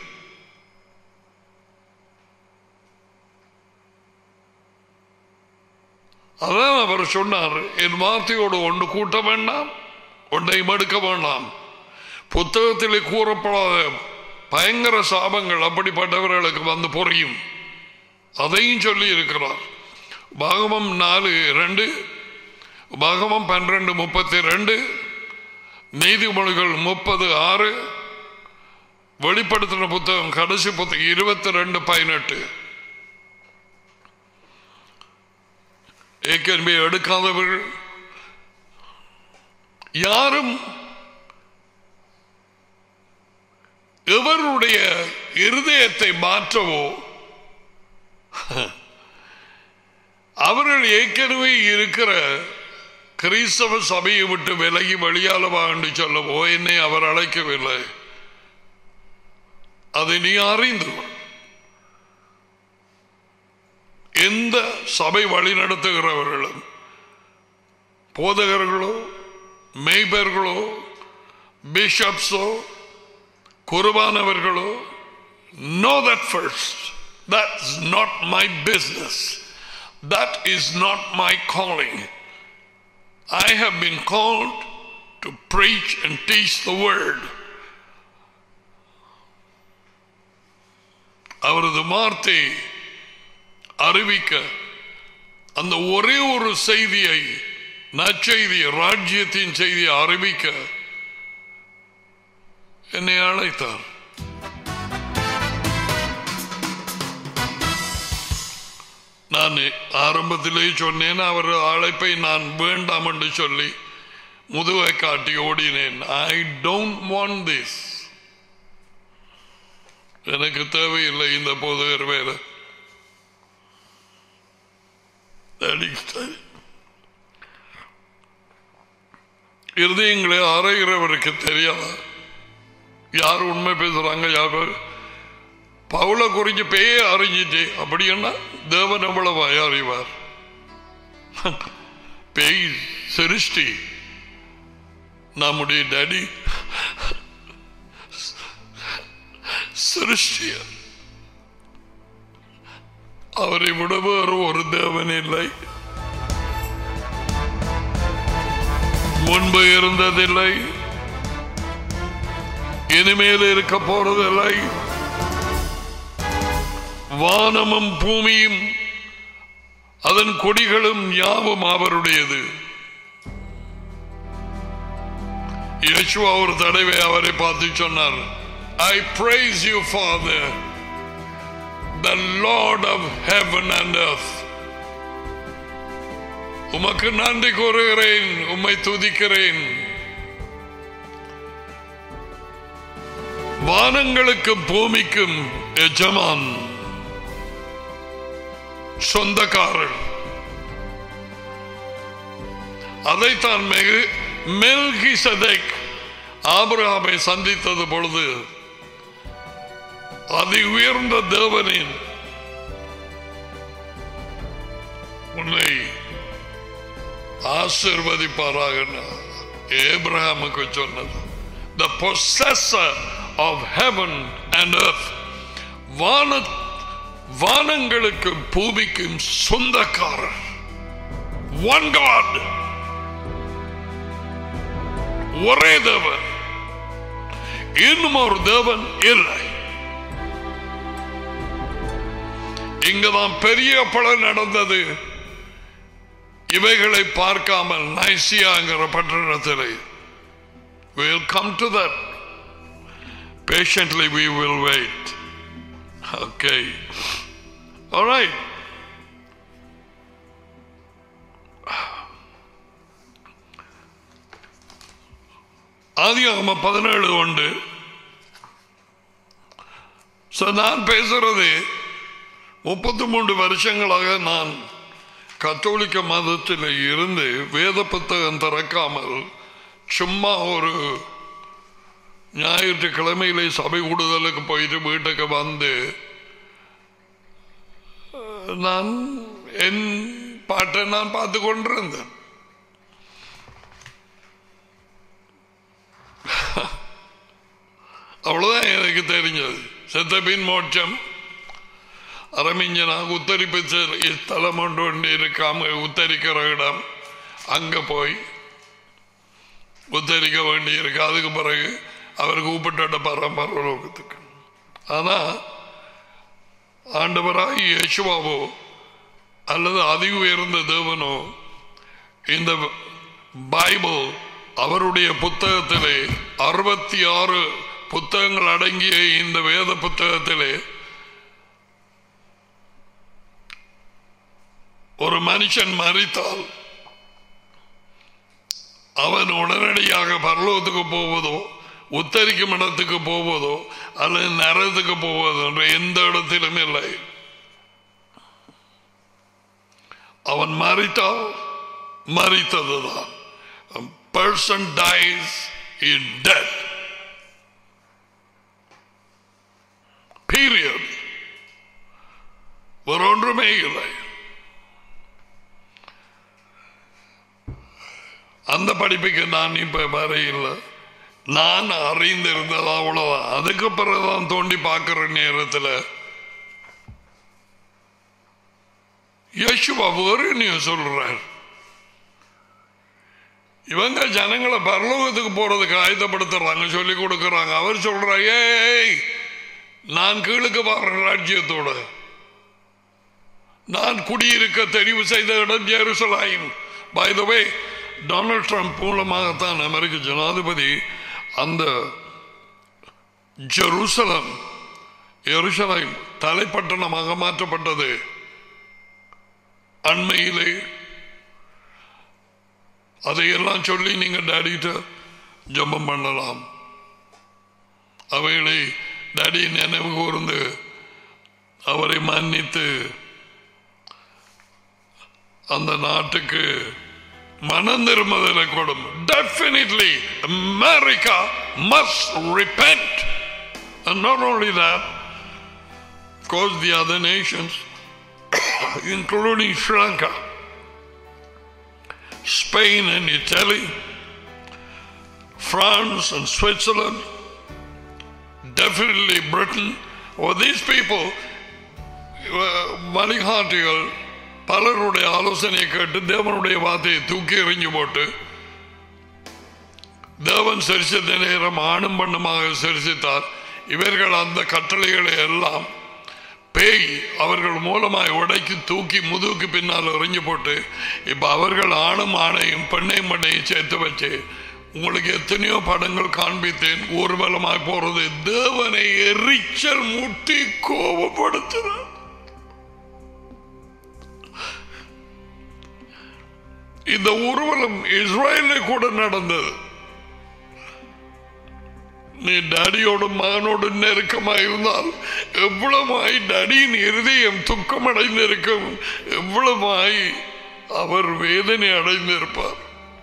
அதான் அவர் சொன்னார் என் வார்த்தையோடு ஒன்று கூட்ட வேண்டாம் ஒன்றை மடுக்க வேண்டாம் புத்தகத்திலே கூறப்படாத பயங்கர சாபங்கள் அப்படிப்பட்டவர்களுக்கு வந்து புரியும் அதையும் சொல்லி இருக்கிறார் பாகவம் நாலு ரெண்டு பாகவம் பன்னிரண்டு முப்பத்தி ரெண்டு நீதிமொழிகள் முப்பது ஆறு வெளிப்படுத்தின புத்தகம் கடைசி புத்தகம் இருபத்தி ரெண்டு பதினெட்டு ஏற்கனவே எடுக்காதவர்கள் யாரும் எவருடைய இருதயத்தை மாற்றவோ அவர்கள் ஏற்கனவே இருக்கிற கிறிஸ்தவ சபையை விட்டு விலகி வெளியாலவா என்று சொல்லவோ என்னை அவர் அழைக்கவில்லை அதை நீ அறிந்து கொள். எந்த சபை வழி நடத்துகிறவர்களும் போதகர்களோ மெய்பர்களோ பிஷப்ஸோ குருவானவர்களோ know that first that's not my business that is not my calling i have been called to preach and teach the word அவரது வார்த்தை அறிவிக்க அந்த ஒரே ஒரு செய்தியை நற்செய்தியை ராஜ்யத்தின் செய்தியை அறிவிக்க என்னை அழைத்தார் நான் ஆரம்பத்திலே சொன்னேன் அவர் அழைப்பை நான் வேண்டாம் என்று சொல்லி முதுவை காட்டி ஓடினேன் ஐ டோன்ட் வாண்ட் திஸ் எனக்கு தேவையில்லை இந்த போதகர் வேலை இருதயங்களை அறைகிறவருக்கு தெரியாதா யார் உண்மை பேசுறாங்க யார் பவுல குறிஞ்சு பேய அறிஞ்சிட்டு அப்படின்னா தேவன் எவ்வளவு அறிவார் பேய் சிருஷ்டி நம்முடைய டேடி சிருஷ்டிய அவரை விட வேறு ஒரு தேவன் இல்லை முன்பு இருந்ததில்லை இனிமேல் இருக்க போறதில்லை வானமும் பூமியும் அதன் கொடிகளும் யாவும் அவருடையது யேசுவா ஒரு தடவை அவரை பார்த்து சொன்னார் ஐ praise you father the lord of heaven and earth உமக்கு நன்றி கூறுகிறேன் உம்மை துதிக்கிறேன் வானங்களுக்கும் பூமிக்கும் எஜமான் சொந்தக்காரர் அதைத்தான் மிகு மெல்கி சதேக் ஆபிரகாமை சந்தித்தது பொழுது அதி உயர்ந்த தேவனின் உன்னை ஆசிர்வதிப்பாராக ஏப்ரஹாமுக்கு சொன்னது the possessor of heaven and earth வான வானங்களுக்கும் பூமிக்கும் சொந்தக்காரர் one God ஒரே தேவன் இன்னும் ஒரு தேவன் இல்லை இங்குதான் பெரிய பலன் நடந்தது இவைகளை பார்க்காமல் நைசியாங்கிற பட்டணத்திலே we'll come to that patiently we will wait okay all right ஆதியாகம பதினேழு உண்டு So, நான் பேசுறது முப்பத்தி மூன்று வருஷங்களாக நான் கத்தோலிக்க மதத்தில் இருந்து வேத புத்தகம் திறக்காமல் சும்மா ஒரு ஞாயிற்றுக்கிழமையிலே சபை கூடுதலுக்கு போயிட்டு வீட்டுக்கு வந்து அஹ், நான் என் பாட்டை நான் பார்த்து கொண்டிருந்தேன் அவ்வளவுதான் எனக்கு தெரிஞ்சது செத்த பின் மோட்சம் அரமிஞ்சனாக உத்தரிப்பு செ- ஸ்தலம் ஒன்று ஒன்று இருக்காம உத்தரிக்கிற இடம் அங்க போய் உத்தரிக்க வேண்டி இருக்கு அதுக்கு பிறகு அவர் கூப்பிட்ட பரம்பரலோகத்துக்கு ஆனா ஆண்டவராய் இயேசுவாவோ அல்லது அதி உயர்ந்த தேவனோ இந்த பைபிள் அவருடைய புத்தகத்திலே அறுபத்தி ஆறு புத்தகங்கள் அடங்கிய இந்த வேத புத்தகத்திலே ஒரு மனுஷன் மறித்தால் அவன் உடனடியாக பரலோகத்துக்கு போவதோ உத்தரிக்கும் இடத்துக்கு போவதோ அல்லது நரகத்துக்கு போவதோ என்ற எந்த இடத்திலும் இல்லை அவன் மறித்தால் மறித்ததுதான் person dies in death period வேற ஒன்றுமே இல்லை அந்த படிப்புக்கு நான் இப்ப வர இல்லை நான் அறிந்திருந்தது அவ்வளவுதான் அதுக்கு பிறகுதான் தோண்டி பார்க்கிற நேரத்தில் யேசுவா வேறு நீ சொல்றார் இவங்க ஜனங்களை பரலோகத்துக்கு போறதுக்கு ஆயத்தப்படுத்துறாங்க சொல்லி கொடுக்கறாங்க அவர் சொல்றார் ஏய் நான் கீழுக்கு வர்ற ராஜ்யத்தோட நான் குடியிருக்க தெரிவு செய்த இடம் ஜெருசலாயும் by the way Donald Trump மூலமாகத்தான் அமெரிக்க ஜனாதிபதி அந்த ஜெருசலம் எருசலேம் தலைப்பட்டணமாக மாற்றப்பட்டது அண்மையிலே அதையெல்லாம் சொல்லி நீங்க டேடிட்ட ஜெபம் பண்ணலாம் அவைகளை டேடி நினைவு கூர்ந்து அவரை மன்னித்து அந்த நாட்டுக்கு மனம் திரும்புதலை கொடும் definitely America must repent and not only that of course the other nations including Sri Lanka Spain and Italy France and Switzerland definitely Britain or these people uh, வழிகாட்டிகள் பலருடைய ஆலோசனையை கேட்டு தேவனுடைய வார்த்தையை தூக்கி எறிஞ்சு போட்டு தேவன் சரிசித்த நேரம் ஆணும் பண்ணுமாக சரிசித்தார் இவர்கள் அந்த கட்டளைகளை எல்லாம் பேய் அவர்கள் மூலமாய் உடைக்கு தூக்கி முதுகுக்கு பின்னால் எறிஞ்சு போட்டு இப்ப அவர்கள் ஆணும் ஆணையும் பெண்ணையும் பெண்ணையும் சேர்த்து வச்சு உங்களுக்கு எத்தனையோ படங்கள் காண்பித்தேன் ஊர்வலமாய் போறது தேவனை எரிச்சல் முட்டி கோபப்படுத்துறார் இந்த ஊர்வலம் இஸ்ரேல கூட நடந்தது நீ டாடியோட மகனோடு நெருக்கமாக இருந்தால் எவ்வளவாய் டாடியின் இருதயம் துக்கம் அடைந்திருக்கும் எவ்வளவாய் அவர் வேதனை அடைந்திருப்பார்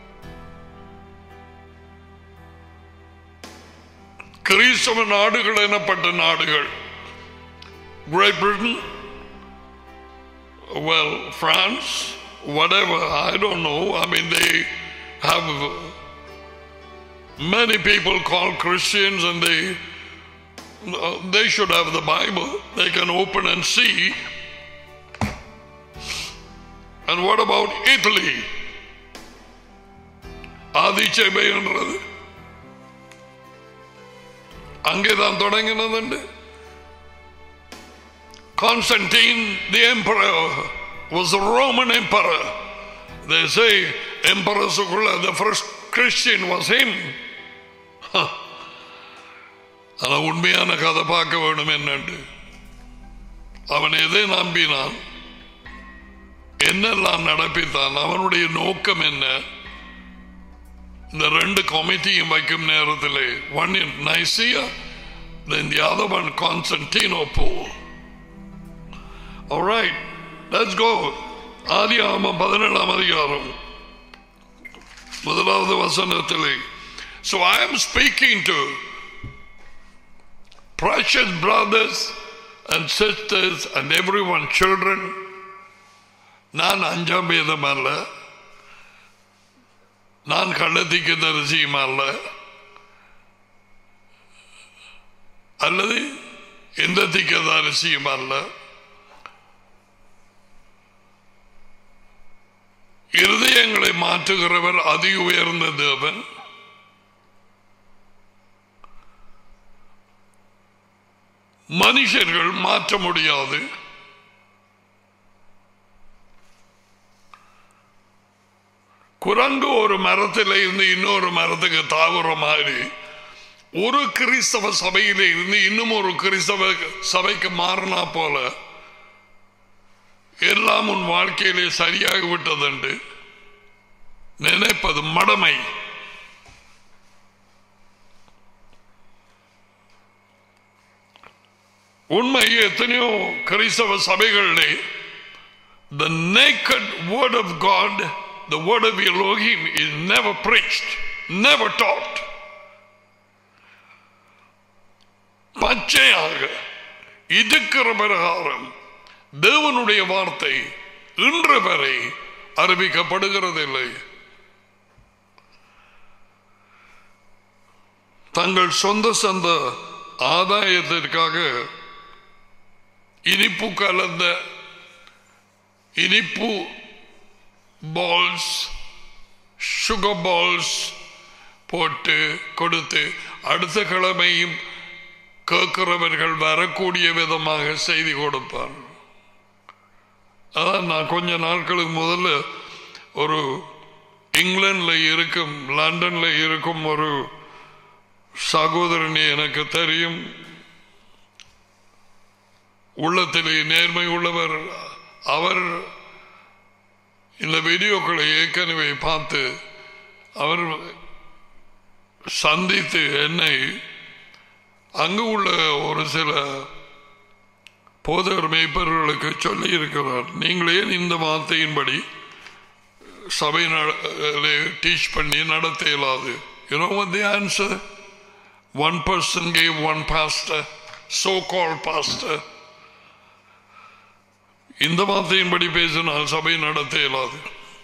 கிறிஸ்தவ நாடுகள் எனப்பட்ட நாடுகள் Great Britain well, France, whatever, I don't know. I mean, they have many people called Christians and they uh, they should have the Bible. They can open and see. And what about Italy? ஆதிச்சபை என்றது அங்கேதான் தொடங்கினதுண்டு Constantine, the emperor, was a Roman emperor. They say Emperor Sukula, the first Christian was him. ஆனா உண்மையான கதை பார்க்க வேணும் என்னண்டு அவன் எதை நம்பினான் என்னெல்லாம் நடப்பித்தான் அவனுடைய நோக்கம் என்ன இந்த ரெண்டு கமிட்டியும் வைக்கும் நேரத்தில் one in Nicaea then the other one Constantinople Alright, let's go. ஆதி ஆமாம் பதினேழாம் அதிகாரம் முதலாவது வசனத்திலே So I am speaking to precious brothers and sisters and everyone children நான் அஞ்சாம் வேதம் அல்ல நான் கள்ளத்திக்கு தரிசியும் அல்ல அல்லது எந்த திக்கதரிசியும் அல்ல இருதயங்களை மாற்றுகிறவர் அதி உயர்ந்த தேவன் மனுஷர்கள் மாற்ற முடியாது குரங்கு ஒரு மரத்தில் இருந்து இன்னொரு மரத்துக்கு தாவுற மாதிரி ஒரு கிறிஸ்தவ சபையில இருந்து இன்னும் ஒரு கிறிஸ்தவ சபைக்கு மாறினா போல எல்லாம் உன் வாழ்க்கையிலே சரியாகி விட்டதுண்டு நினைப்பது மடமை உண்மை எத்தனையோ கிறிஸ்தவ சபைகளிலே the naked word of God, the word of Elohim is never preached, never taught. பச்சையாக இருக்கிற பிரகாரம் தேவனுடைய வார்த்தை இன்று வரை அறிவிக்கப்படுகிறதில்லை தங்கள் சொந்த சொந்த ஆதாயத்திற்காக இனிப்பு கலந்த இனிப்பு பால்ஸ் சுகர் பால்ஸ் போட்டு கொடுத்து அடுத்த கிழமையும் கேட்கிறவர்கள் வரக்கூடிய விதமாக செய்தி கொடுப்பார் அதான் நான் கொஞ்ச நாட்களுக்கு முதல்ல ஒரு இங்கிலாந்தில் இருக்கும் லண்டன்ல இருக்கும் ஒரு சகோதரனி எனக்கு தெரியும் உள்ளத்திலே நேர்மை உள்ளவர் அவர் இந்த வீடியோக்களை ஏற்கனவே பார்த்து அவர் சந்தித்து என்னை அங்கு உள்ள ஒரு சில போதவர் மேய்ப்பர்களுக்கு சொல்லி இருக்கிறார் நீங்களே இந்த வார்த்தையின்படி சபை டீச் பண்ணி நடத்த இயலாது You know what the answer? One person gave one pastor, so-called pastor. இந்த வார்த்தையின்படி பேசினால் சபை நடத்த இயலாது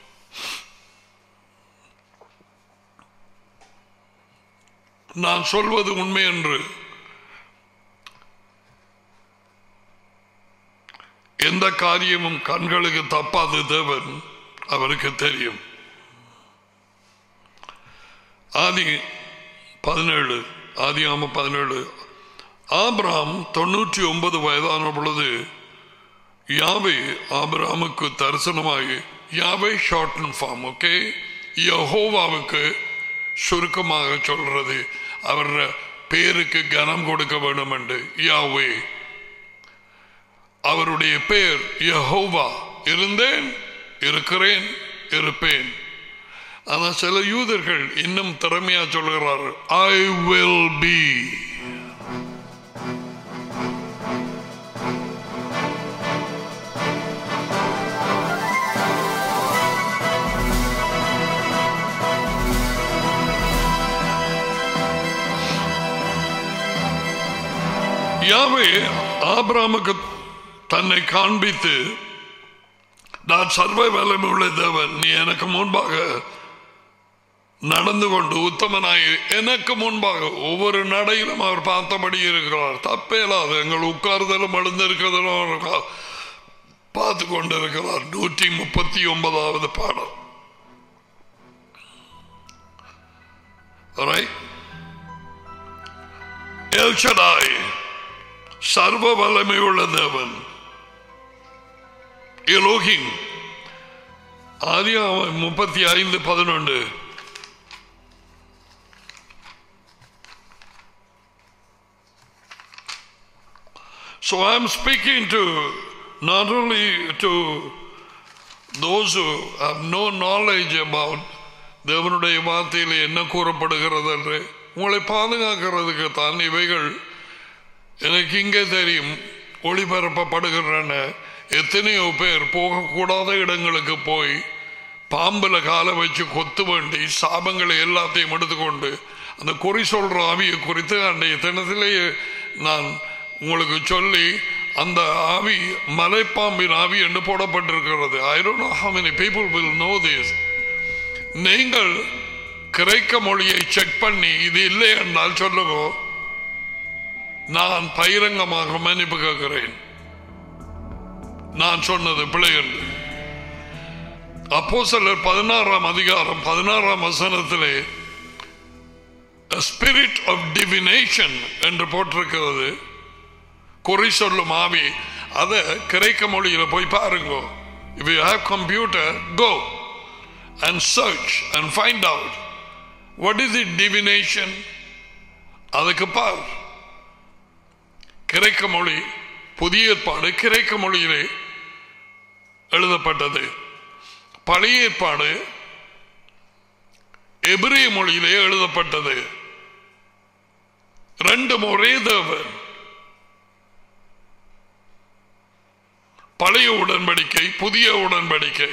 நான் சொல்வது உண்மை என்று எந்த காரியமும் கண்களுக்கு தப்பாது தேவன் அவருக்கு தெரியும் ஆதி பதினேழு ஆதி ஆம பதினேழு ஆபிராம் தொண்ணூற்றி ஒன்பது வயதான பொழுது யாவே ஆபிராமுக்கு தரிசனமாகி Yahweh short and form okay யஹோவாவுக்கு சுருக்கமாக சொல்றது அவர் பேருக்கு கனம் கொடுக்க வேண்டும் என்று யாவே அவருடைய பேர் யஹோவா இருந்தேன் இருக்கிறேன் இருப்பேன் ஆனா சில யூதர்கள் இன்னும் திறமையா சொல்கிறார் ஐ வில் பி யாவே ஆபிராமுக்கு தன்னை காண்பித்து நான் சர்வ வல்லமை தேவன் நீ எனக்கு முன்பாக நடந்து கொண்டு உத்தமனாய் எனக்கு முன்பாக ஒவ்வொரு நடையிலும் அவர் பார்த்தபடி இருக்கிறார் தப்பேலாது எங்கள் உட்கார்தலும் எழுந்திருக்கிறதும் பார்த்து கொண்டிருக்கிறார் நூற்றி முப்பத்தி ஒன்பதாவது பாடல் எல்ஷடாய் சர்வ வல்லமையுள்ள தேவன் எலோகிம் ஆதி முப்பத்தி ஐந்து பதினொன்று So I'm speaking to not only to those who have no knowledge about தேவனுடைய வார்த்தையில் என்ன கூறப்படுகிறது என்று உங்களை பாதுகாக்கிறதுக்கு தான் இவைகள் எனக்கு இங்கே தெரியும் ஒளிபரப்பப்படுகின்றன எத்தனையோ பேர் போகக்கூடாத இடங்களுக்கு போய் பாம்புல காலை வச்சு கொத்து வேண்டி சாபங்களை எல்லாத்தையும் எடுத்துக்கொண்டு அந்த குறி சொல்ற ஆவியை குறித்து அன்றைய தினத்திலேயே நான் உங்களுக்கு சொல்லி அந்த ஆவி மலைப்பாம்பின் ஆவி என்று போடப்பட்டிருக்கிறது I don't know how many people will know this நீங்கள் கிரேக்க மொழியை செக் பண்ணி இது இல்லை என்றால் சொல்லுங்க நான் பகிரங்கமாக மன்னிப்பு கேட்கிறேன் நான் சொன்னது பிழை என்று அப்போ சிலர் பதினாறாம் அதிகாரம் பதினாறாம் வசனத்திலே ஸ்பிரிட் ஆஃப் டிவினேஷன் என்று போட்டிருக்கிறது குறி சொல்லும் ஆவி அதை கிரேக்க மொழியில் போய் பாருங்க if you have computer go and search and find out what is it divination அதுக்கு பார் கிரேக்க மொழி புதிய ஏற்பாடு கிரேக்க மொழியிலே எழுதப்பட்டது பழைய ஏற்பாடு எபிரிய மொழியிலே எழுதப்பட்டது ரெண்டும் ஒரே தேவன் பழைய உடன்படிக்கை புதிய உடன்படிக்கை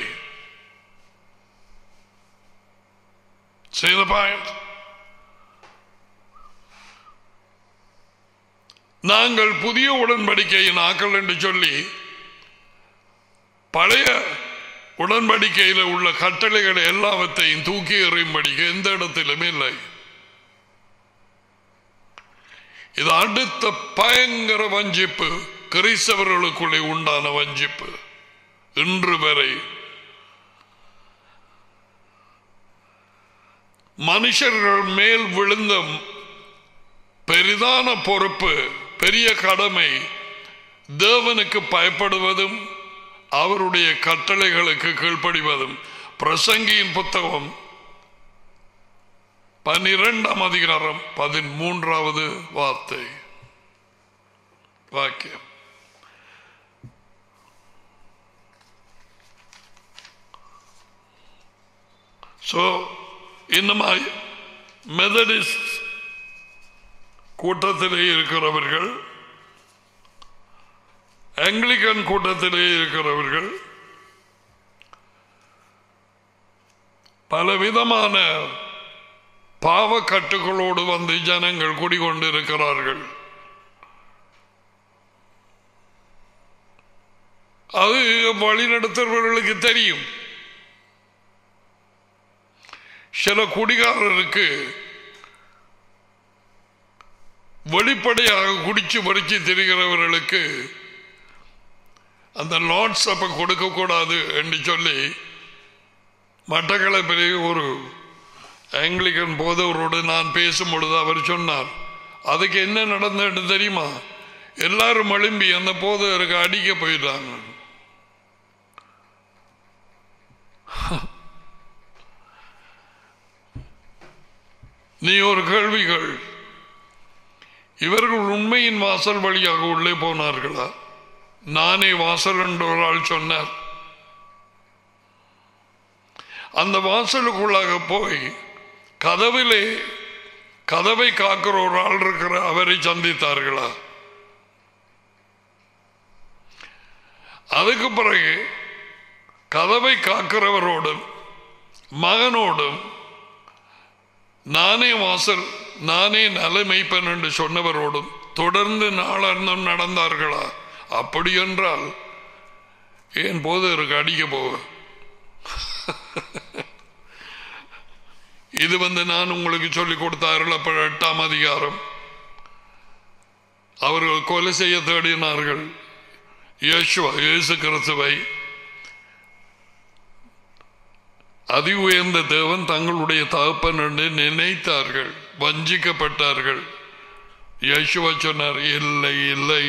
See the point? நாங்கள் புதிய உடன்படிக்கையின் ஆக்கள் என்று சொல்லி பழைய உடன்படிக்கையில் உள்ள கட்டளைகளை எல்லாவற்றையும் தூக்கி எறியும்படிக்கு எந்த இடத்திலும் இல்லை இது அடுத்த பயங்கர வஞ்சிப்பு கிறிஸ்தவர்களுக்குள்ளே உண்டான வஞ்சிப்பு இன்று வரை மனுஷர்கள் மேல் விழுந்த பெரிதான பொறுப்பு பெரிய கடமை தேவனுக்கு பயப்படுவதும் அவருடைய கட்டளைகளுக்கு கீழ்ப்படிவதும் பிரசங்கியின் புத்தகம் பனிரெண்டாம் அதிகாரம் பதிமூன்றாவது வார்த்தை வாக்கியம் ஸோ இந்த மாதிரி மெதடிஸ்ட் கூட்டத்திலே இருக்கிறவர்கள் ஆங்கிலிக்கன் கூட்டத்திலே இருக்கிறவர்கள் பலவிதமான பாவக்கட்டுகளோடு வந்து ஜனங்கள் குடிகொண்டிருக்கிறார்கள் அது வழிநடத்துபவர்களுக்கு தெரியும் சில குடிகாரருக்கு வெளிப்படையாக குடிச்சு பறிச்சு திரிகிறவர்களுக்கு அந்த லாட்ஸ் அப்ப கொடுக்க கூடாது என்று சொல்லி மட்டக்களப்பிலே ஒரு ஆங்கிலிக்கன் போதவரோடு நான் பேசும் பொழுது அவர் சொன்னார் அதுக்கு என்ன நடந்தது தெரியுமா எல்லாரும் எழும்பி அந்த போதவருக்கு அடிக்க போயிட்டாங்க நீ ஒரு கேள்விகள் இவர்கள் உண்மையின் வாசல் வழியாக உள்ளே போனார்களா நானே வாசல் என்று ஒரு ஆள் சொன்னார் அந்த வாசலுக்குள்ளாக போய் கதவிலே கதவை காக்கிற ஒரு ஆள் இருக்கிற அவரை சந்தித்தார்களா அதுக்கு பிறகு கதவை காக்கிறவரோடும் மகனோடும் நானே வாசல் நானே நலமைப்பன் என்று சொன்னவரோடும் தொடர்ந்து நாளர்ந்தம் நடந்தார்களா அப்படி என்றால் ஏன் போது இருக்கு அடிக்க போவ இது வந்து நான் உங்களுக்கு சொல்லிக் கொடுத்தார்கள் அப்ப எட்டாம் அதிகாரம் அவர்கள் கொலை செய்ய தேடினார்கள் இயேசுவா இயேசு கிறிஸ்துவை அதி உயர்ந்த தேவன் தங்களுடைய தகப்பன் என்று நினைத்தார்கள் வஞ்சிக்கப்பட்டார்கள் யேசுவா சொன்னார் இல்லை இல்லை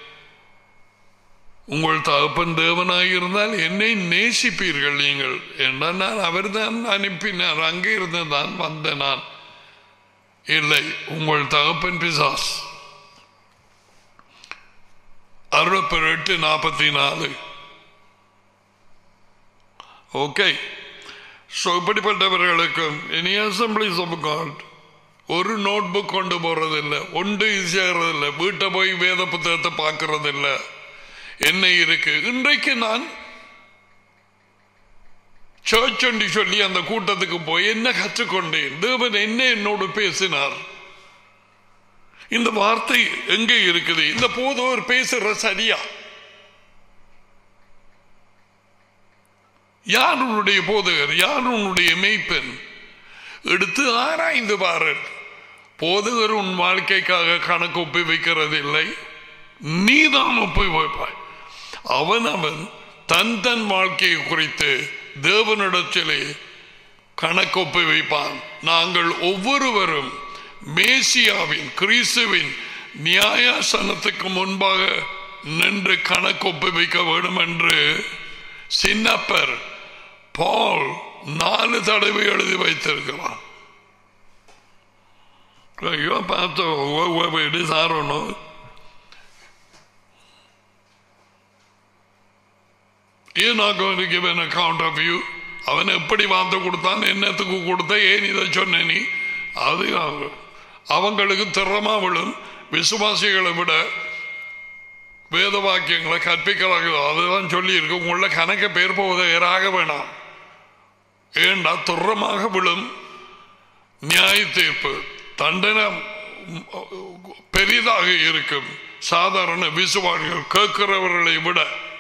உங்கள் தகப்பன் தேவனாயிருந்தால் என்னை நேசிப்பீர்கள் நீங்கள் என்றால் நான் அவர்தான் அனுப்பினார் அங்கே இருந்து தான் வந்த நான் இல்லை உங்கள் தகப்பன் பிசாஸ் அறுபத்தி எட்டு நாற்பத்தி நாலு ஓகே ஸோ இப்படிப்பட்டவர்களுக்கும் இனி அசம்பிளிஸ் ஆஃப் காட் ஒரு நோட் புக் கொண்டு போறதில்லை ஒன்று சேர்றதில்லை வீட்டை போய் வேத புத்தகத்தை பார்க்கறதில்லை என்ன இருக்கு இன்றைக்கு நான் சர்ச் என்று சொல்லி அந்த கூட்டத்துக்கு போய் என்ன கற்றுக்கொண்டேன் தேவன் என்ன என்னோடு பேசினார் இந்த வார்த்தை எங்கே இருக்குது இந்த போதவர் பேசுற சரியா யார் உன்னுடைய போதகர் யார் உன்னுடைய மெய்ப்பெண் எடுத்து ஆராய்ந்து பாரு போதகர் உன் வாழ்க்கைக்காக கணக்கு ஒப்பி வைக்கிறதில்லை நீதான் ஒப்பி வைப்பாய் அவன் அவன் தன் தன் வாழ்க்கையை குறித்து தேவனிடத்திலே கணக்கொப்பி வைப்பான் நாங்கள் ஒவ்வொருவரும் மேசியாவின் கிறிஸ்துவின் நியாயாசனத்துக்கு முன்பாக நின்று கணக்கொப்பி வைக்க வேண்டும் என்று சின்னப்பர் பால் நாலு தடவை எழுதி வைத்திருக்கிறான் ஐயோ பார்த்தோம் it is, I don't know. You're not going to give an account of you. அவன் எப்படி வார்த்தை கொடுத்தான் என்னத்துக்கு கொடுத்த ஏன் இதை சொன்ன நீ அது அவ- அவங்களுக்கு திறமா விழும் விசுவாசிகளை விட வேத வாக்கியங்களை கற்பிக்கிறார்கள் அதுதான் சொல்லி இருக்கு உங்கள கணக்க பேர் போவதாக வேணாம் ஏண்டா துறமாக விழும் நியாய தீர்ப்பு தண்டனை பெரிதாக இருக்கும் சாதாரண விசுவாசிகள் கேட்கிறவர்களை விட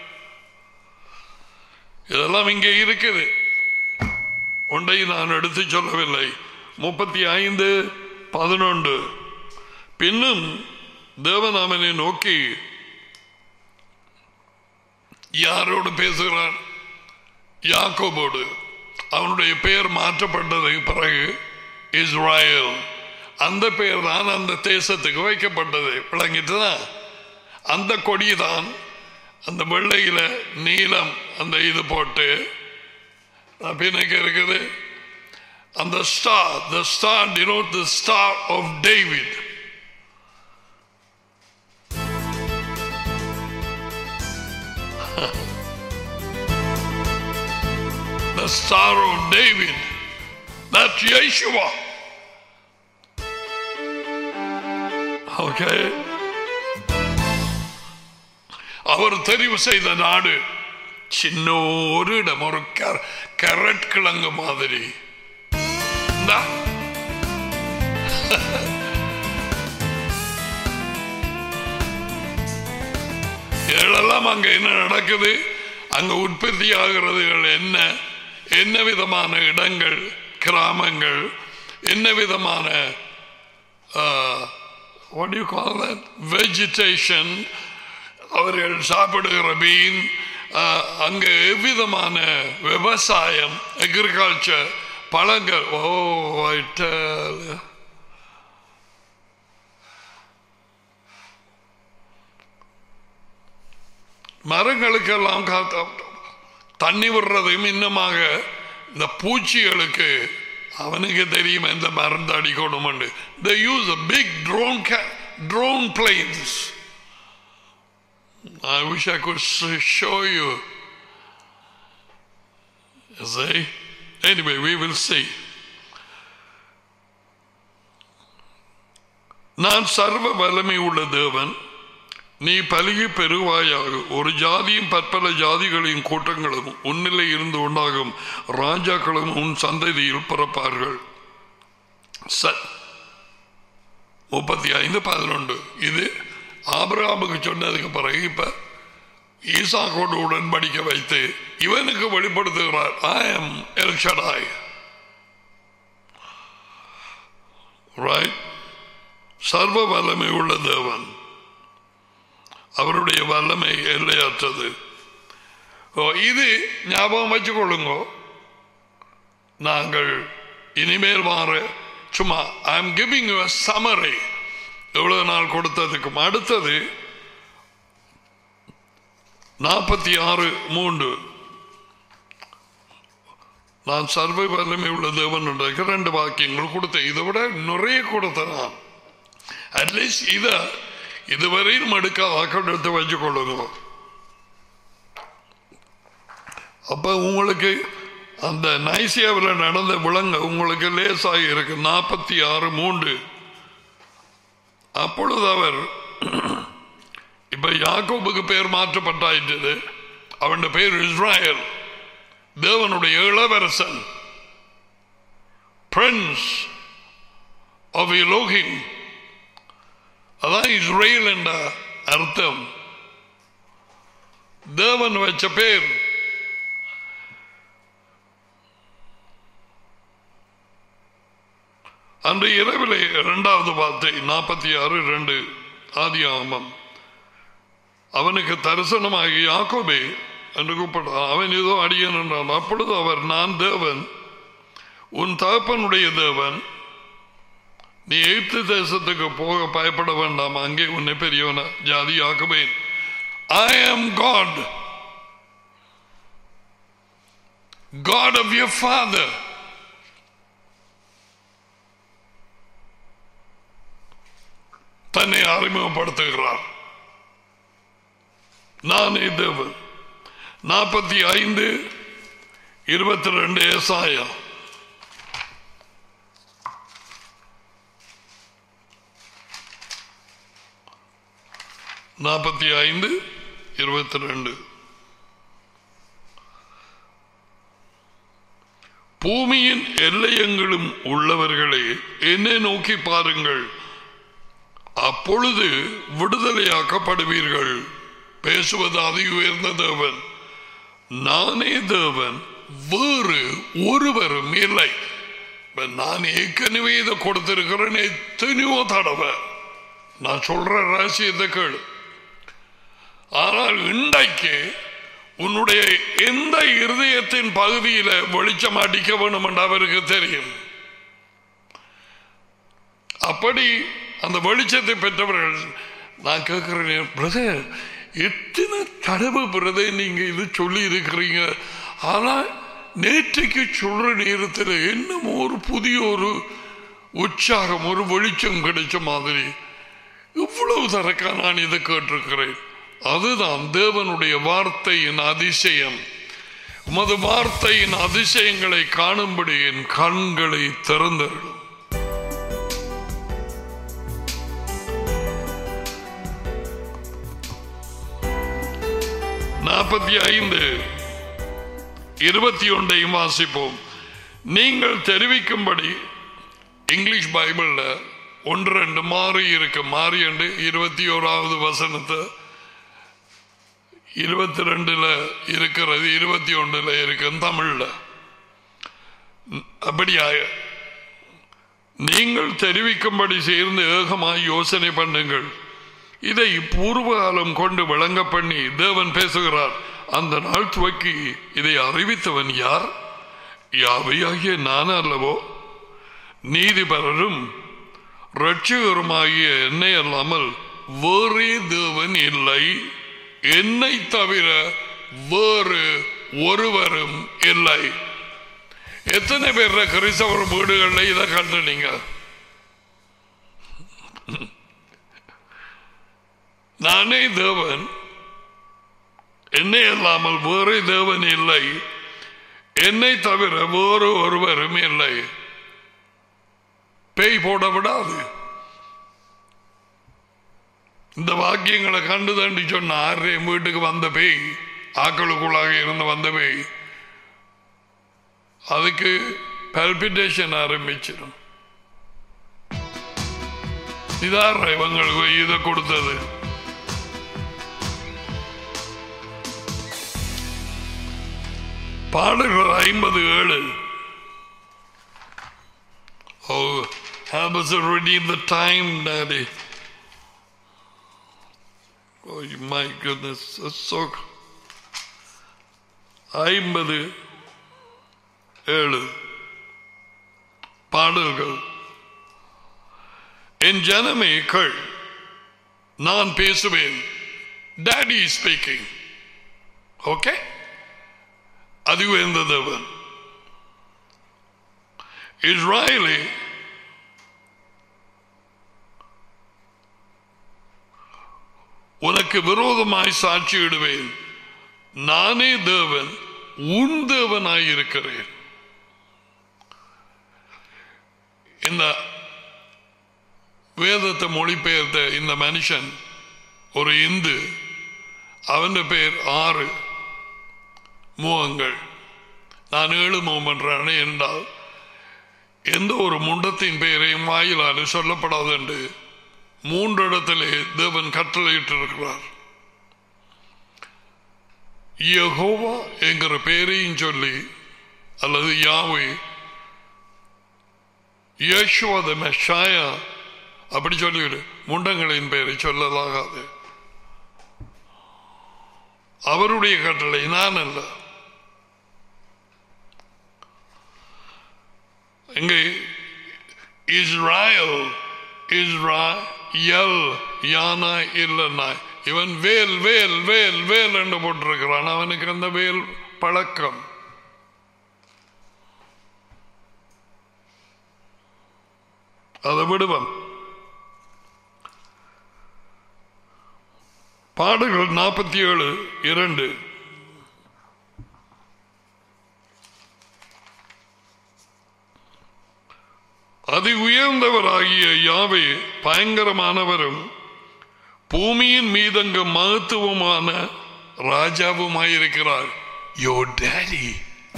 இதெல்லாம் இங்கே இருக்குது ஒன்றை நான் எடுத்து சொல்லவில்லை முப்பத்தி ஐந்து பதினொன்று பின்னும் தேவநாமனை நோக்கி யாரோடு பேசுகிறான் யாக்கோபோடு அவனுடைய பெயர் மாற்றப்பட்டதுக்கு பிறகு இஸ்ராயல் அந்த பெயர் தான் அந்த தேசத்துக்கு வைக்கப்பட்டது விளங்கிட்டுதான் அந்த கொடி தான் அந்த வெள்ளையில நீலம் அந்த இது போட்டு பின்னுக்கு இருக்குது அந்த star the star denote the star of David the star of David. That's Yeshua. Okay. அவர் தெரிவு செய்த நாடு சின்ன ஒரு இடம் ஒரு கர- கரட் கிழங்கு மாதிரி இந்தா. இதெல்லாம் அங்க என்ன நடக்குது அங்க உற்பத்தி ஆகிறதுகள் என்ன என்ன விதமான இடங்கள் கிராமங்கள் என்ன விதமான what do you call that vegetation அவர்கள் சாப்பிடுகிற மீன் அங்கே எவ்விதமான விவசாயம் அக்ரிகல்ச்சர் பழங்கள் ஓ I tell you. மரங்களுக்கெல்லாம் காத்த தண்ணி விடுறதையும் இன்னமாக இந்த பூச்சிகளுக்கு அவனுக்கு தெரியும் எந்த மருந்து அடிக்கணும் they use a big drone ca- drone planes I wish I could s- show you see anyway we will see நான் சர்வ வல்லமை உள்ள தேவன் நீ பலுகி பெருவாயாக ஒரு ஜாதியும் பற்பல ஜாதிகளின் கூட்டங்களும் உன்னிலே இருந்து உண்டாகும் ராஜாக்களும் உன் சந்ததியில் பிறப்பார்கள் ச- முப்பத்தி ஐந்து பதினொன்று இது ஆபிரகாமுக்கு சொன்னதுக்கு பிறகு இப்ப ஈசாக்கோடு உடன்படிக்கை வைத்து இவனுக்கு வெளிப்படுத்துகிறார் ஐ எம் எல்ஷடாய் ரைட் சர்வ வல்லமை உள்ள தேவன் அவருடைய வல்லமை எல்லையற்றது ஓ, இது ஞாபகம் வச்சுக்கொள்ளுங்க நாங்கள் இனிமேல் வார சும்மா ஐ எம் கிவிங் யூ சமரை எவ்வளவு நாள் கொடுத்ததுக்கும் அடுத்தது நாற்பத்தி ஆறு மூன்று நான் சர்வ வல்லமை உள்ள தேவன் என்ற ரெண்டு வாக்கியங்கள் கொடுத்தேன் இதை விட நிறைய கொடுத்தேன் நான் அட்லீஸ்ட் இத இதுவரையும் எடுக்காத வாக்கள் எடுத்து வச்சு கொள்ளுங்க அப்ப உங்களுக்கு அந்த நைசியாவில் நடந்த விலங்கு உங்களுக்கு லேசாகி இருக்கு நாற்பத்தி ஆறு மூன்று அப்பொழுது அவர் இப்ப யாக்கோபுக்கு பேர் மாற்றப்பட்டாயிட்டது அவன் பேர் இஸ்ராயல் தேவனுடைய இளவரசன் பிரின்ஸ் ஆஃப் எலோகிம் அதான் இஸ்ரேல் என்ற அர்த்தம் தேவன் வச்ச பேர் அன்று இரவிலே இரண்டாவது வார்த்தை நாற்பத்தி ஆறு ரெண்டு ஆதி ஆமம் அவனுக்கு தரிசனமாகி யாக்கோபே என்று கூப்பிட்டான் அவன் ஏதோ அடியன் என்றான் அப்பொழுது அவர் நான் தேவன் உன் தகப்பனுடைய தேவன் நீ எகிப்து தேசத்துக்கு போக பயப்பட வேண்டாம் அங்கே உன்னை பெரியவன ஜாதி ஆக்குவேன் I am God God of your father தன்னை அறிமுகப்படுத்துகிறார் நானே தேவன் நாற்பத்தி ஐந்து இருபத்தி ரெண்டு ஏசாயா நாற்பத்தி ஐந்து இருபத்தி ரெண்டு பூமியின் எல்லையங்களும் உள்ளவர்களே என்னை நோக்கி பாருங்கள் அப்பொழுது விடுதலையாக்கப்படுவீர்கள் பேசுவது அதி உயர்ந்த தேவன் நானே தேவன் வேறு ஒருவரும் இல்லை இப்ப நான் ஏற்கனவே இதை கொடுத்திருக்கிறேன் எத்தனையோ தடவை நான் சொல்ற ரகசியத்தை கேளு ஆனால் இன்றைக்கு உன்னுடைய எந்த இருதயத்தின் பகுதியில வெளிச்சம் அடிக்க வேணும் என்று அவருக்கு தெரியும் அப்படி அந்த வெளிச்சத்தை பெற்றவர்கள் நான் கேட்கிறேன் பிரதர் எத்தனை தடவை பிரதர் நீங்க இது சொல்லி இருக்கிறீங்க ஆனா நேற்றைக்கு சொல்ற நேரத்தில் என்னமோ ஒரு புதிய ஒரு உற்சாகம் ஒரு வெளிச்சம் கிடைச்ச மாதிரி இவ்வளவு தரக்கா நான் இதை கேட்டிருக்கிறேன் அதுதான் தேவனுடைய வார்த்தையின் அதிசயம் உமது வார்த்தையின் அதிசயங்களை காணும்படி என் கண்களை திறந்தருளும் நாற்பத்தி ஐந்து இருபத்தி ஒன்றையும் வாசிப்போம் நீங்கள் தெரிவிக்கும்படி இங்கிலீஷ் பைபிள்ல ஒன்று ரெண்டு மாறி இருக்கு மாறி என்று இருபத்தி ஓராவது வசனத்தை இருபத்தி ரெண்டுல இருக்கிறது இருபத்தி ஒன்றுல இருக்கு தமிழ்ல அப்படியாக நீங்கள் தெரிவிக்கும்படி சேர்ந்து ஏகமாய் யோசனை பண்ணுங்கள் இதை பூர்வகாலம் கொண்டு விளங்க பண்ணி தேவன் பேசுகிறார் அந்த நாள் துவக்கி இதை அறிவித்தவன் யார் யாவையாகிய நான் அல்லவோ நீதிபரரும் ரட்சகருமாகிய என்னை அல்லாமல் வேறே தேவன் இல்லை என்னை தவிர வேறு ஒருவரும் இல்லை எத்தனை பேர் கிறிஸ்தவர் வீடுகளில் இதை கண்டு நீங்க நானே தேவன் என்னை அல்லாமல் வேறு தேவன் இல்லை என்னை தவிர வேறு ஒருவரும் இல்லை பேய் போட விடாது இந்த வாக்கியங்களை கண்டு தாண்டி சொன்ன ஆறேன் வீட்டுக்கு வந்த பேய் ஆக்களுக்குள்ளாக இருந்து வந்த பேய் அதுக்கு பல்பிட்டேஷன் ஆரம்பிச்சிடும் இதார் இவங்களுக்கு இதை கொடுத்தது பாடல்கள் ஐம்பது ஏழு Oh, help us to redeem the time, Daddy. Oh, my goodness, that's so. ஐம்பது ஏழு பாடல்கள் என் ஜனமே கேள் நான் பேசுவேன் டேடி ஸ்பீக்கிங் ஓகே அது உயர்ந்த தேவன் இஸ்ராயலே உனக்கு விரோதமாய் சாட்சியிடுவேன் நானே தேவன் உன் தேவனாயிருக்கிறேன் இந்த வேதத்தை மொழிபெயர்த்த இந்த மனுஷன் ஒரு இந்து அவன் பேர் ஆறு முகங்கள் நான் ஏழு முகம் என்றானே என்றால் எந்த ஒரு முண்டத்தின் பெயரையும் வாயிலாறு சொல்லப்படாது என்று மூன்று இடத்திலே தேவன் கட்டளையிட்டிருக்கிறார் யெகோவா என்கிற பெயரையும் சொல்லி அல்லது யாவே யேசுவத மெஷாயா அப்படி சொல்லிவிடு முண்டங்களின் பெயரை சொல்லலாகாது அவருடைய கட்டளை நான் அல்ல இங்கே இஸ்ராயல் இஸ்ராயல் யானா இல்லைன்னா இவன் வேல் வேல் வேல் வேல் என்று போட்டிருக்கிறான் அவனுக்கு அந்த வேல் பழக்கம் அதை விடுவன் பாடுகள் நாற்பத்தி ஏழு இரண்டு அதி உயர்ந்தவராகிய யாவே பயங்கரமானவரும் பூமியின் மீதங்க மகத்துவமான ராஜாவுமாயிருக்கிறார் யோ டேடி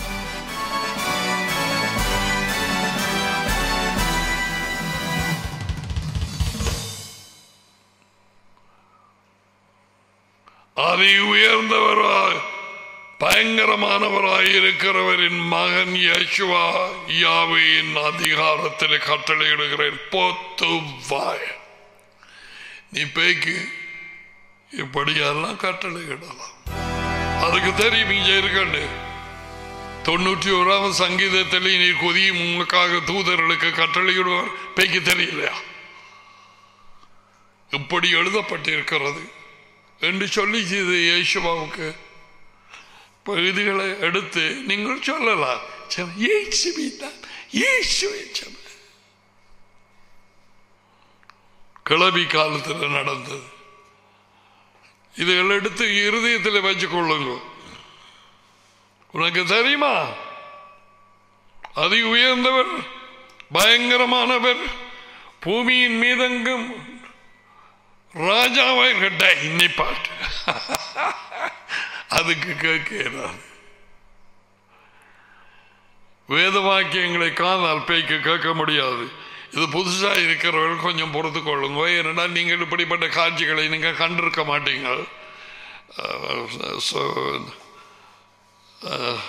அதி உயர்ந்தவராய் பயங்கரமானவராய் இருக்கிறவரின் மகன் யசுவா யாவையின் அதிகாரத்தில் கட்டளையிடுகிறேன் போத்து வாய் நீ பேய்க்கு இப்படியெல்லாம் கட்டளையிடலாம் அதுக்கு தெரியும் இங்க இருக்கண்டு தொண்ணூற்றி ஓராவது சங்கீதத்தில் நீ கொதியும் உங்களுக்காக தூதர்களுக்கு கட்டளையிடுவார் பேய்க்கு தெரியலையா இப்படி எழுதப்பட்டிருக்கிறது என்று சொல்லி இது இயேசுவாவுக்கு பகுதிகளை எடுத்து நீங்கள் சொல்லலாம் இயேசுவி தான் இயேசுவை சொன்ன கிளவி காலத்தில் நடந்தது இதுகள் எடுத்து இருதயத்தில் வச்சு கொள்ளுங்க உனக்கு தெரியுமா அதி உயர்ந்தவர் பயங்கரமானவர் பூமியின் மீதெங்கும் ராஜாவை கட்ட இன்னி பாட்டு அதுக்கு கேட்கிறார் வேத வாக்கியங்களை காதால் பேய்க்கு கேட்க முடியாது இது புதுசா இருக்கிறவர்கள் கொஞ்சம் பொறுத்து கொள்ளுங்க ஏன்னா நீங்கள் இப்படிப்பட்ட காட்சிகளை நீங்க கண்டிருக்க மாட்டீங்க அஹ், so, ah,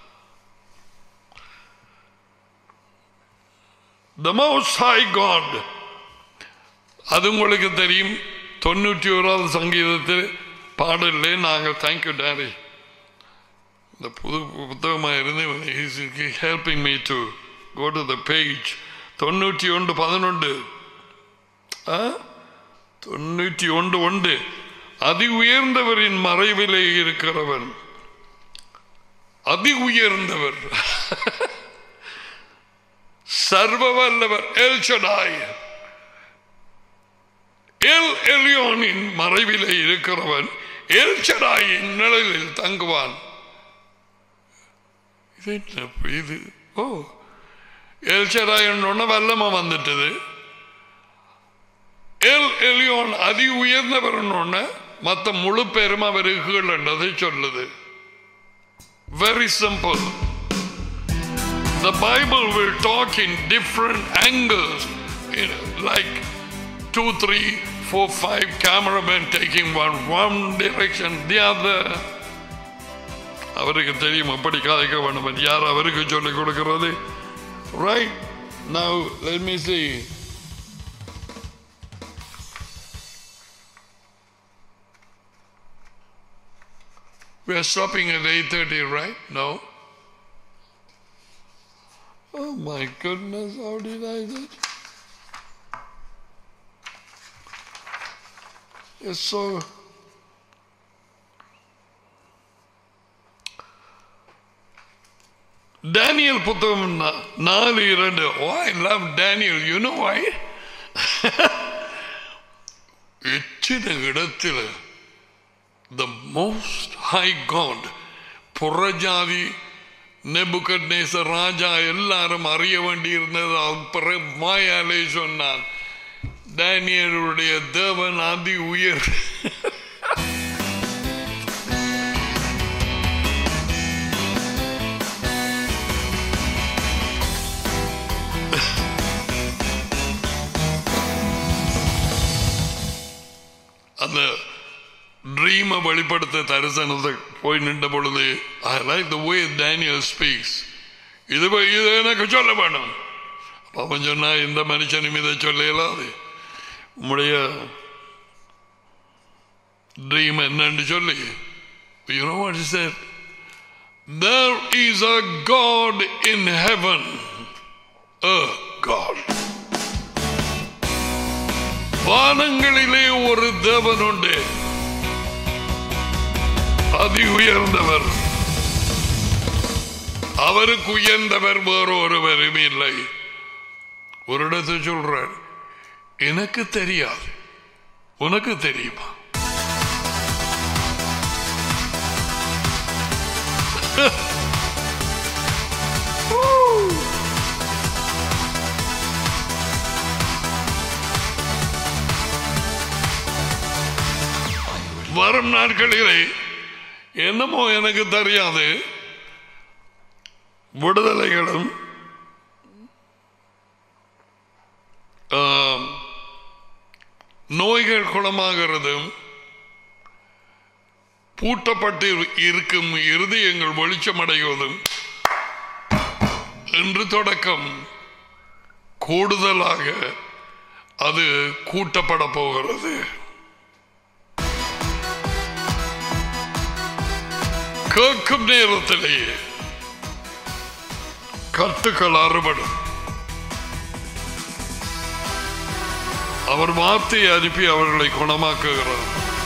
the most high God அது உங்களுக்கு தெரியும் தொண்ணூற்றி ஓராவது சங்கீதத்தில் பாடலே நாங்கள் தேங்க்யூ டேரி இந்த புது புத்தகமாக இருந்து helping me to go to the page தொண்ணூற்றி ஒன்று பதினொன்று தொண்ணூற்றி ஒன்று ஒன்று அதி உயர்ந்தவரின் மறைவிலே இருக்கிறவன் அதி உயர்ந்தவர் சர்வ வல்லவர் எல்சடாய் எல் எலியோனின் மறைவிலே இருக்கிறவன் எல்சடாயின் நிழலில் தங்குவான் இது என்ன இது ஓ எல்சடாயின் வல்லமா வந்துட்டது எல் எலியோன் அதி உயர்ந்தவர் மற்ற முழு பெரும் அவருக்கு கீழன்றதை சொல்லுது very simple The Bible will talk in different angles, you know, like two, three, four, five cameramen taking one one direction, the other. அவருக்கு தெரியும் எப்படி கதைக்க வேண்டும் யார் அவருக்கு சொல்லிக் கொடுக்கிறது right now let me see We are stopping at 8.30, right? No? Oh my goodness, how did I do it? It's so Daniel புத்தகம் நா- நாலு இரண்டு oh I love Daniel you know I எச்சின இடத்தில் த மோஸ்ட் ஹை காட் புறஜாதி நெபுகட்நேசர் ராஜா எல்லாரும் அறிய வேண்டியிருந்தது அப்புறம் வாயாலே சொன்னான் டேனியலுடைய தேவன் அதி உயர் அந்த ட்ரீமை வெளிப்படுத்த தரிசனத்தை போய் நின்ற பொழுது I like the way Daniel speaks இது போய் இது எனக்கு சொல்ல வேணும் அப்ப அவன் சொன்னா இந்த மனுஷனும் இதை சொல்ல இயலாது உம்முடைய ட்ரீம் என்னன்னு சொல்லி you know what he said there is a god in heaven a god வானங்களிலே ஒரு தேவன் உண்டு அதி உயர்ந்தவர் அவருக்கு உயர்ந்தவர் வேறு ஒருவரும் இல்லை ஒரு இடத்தை சொல்றார் எனக்கு தெரியாது உனக்கு தெரியுமா வரும் நாட்களிலே என்னமோ எனக்கு தெரியாது விடுதலைகளும் ஆம், நோய்கள் குணமாகிறதும் பூட்டப்பட்டு இருக்கும் இருதயங்கள் வெளிச்சமடைவதும் இன்று தொடக்கம் கூடுதலாக அது கூட்டப்பட போகிறது கேட்கும் நேரத்திலேயே கட்டுக்கள் அறுபடும் அவர் வார்த்தையை அனுப்பி அவர்களை குணமாக்குகிறார்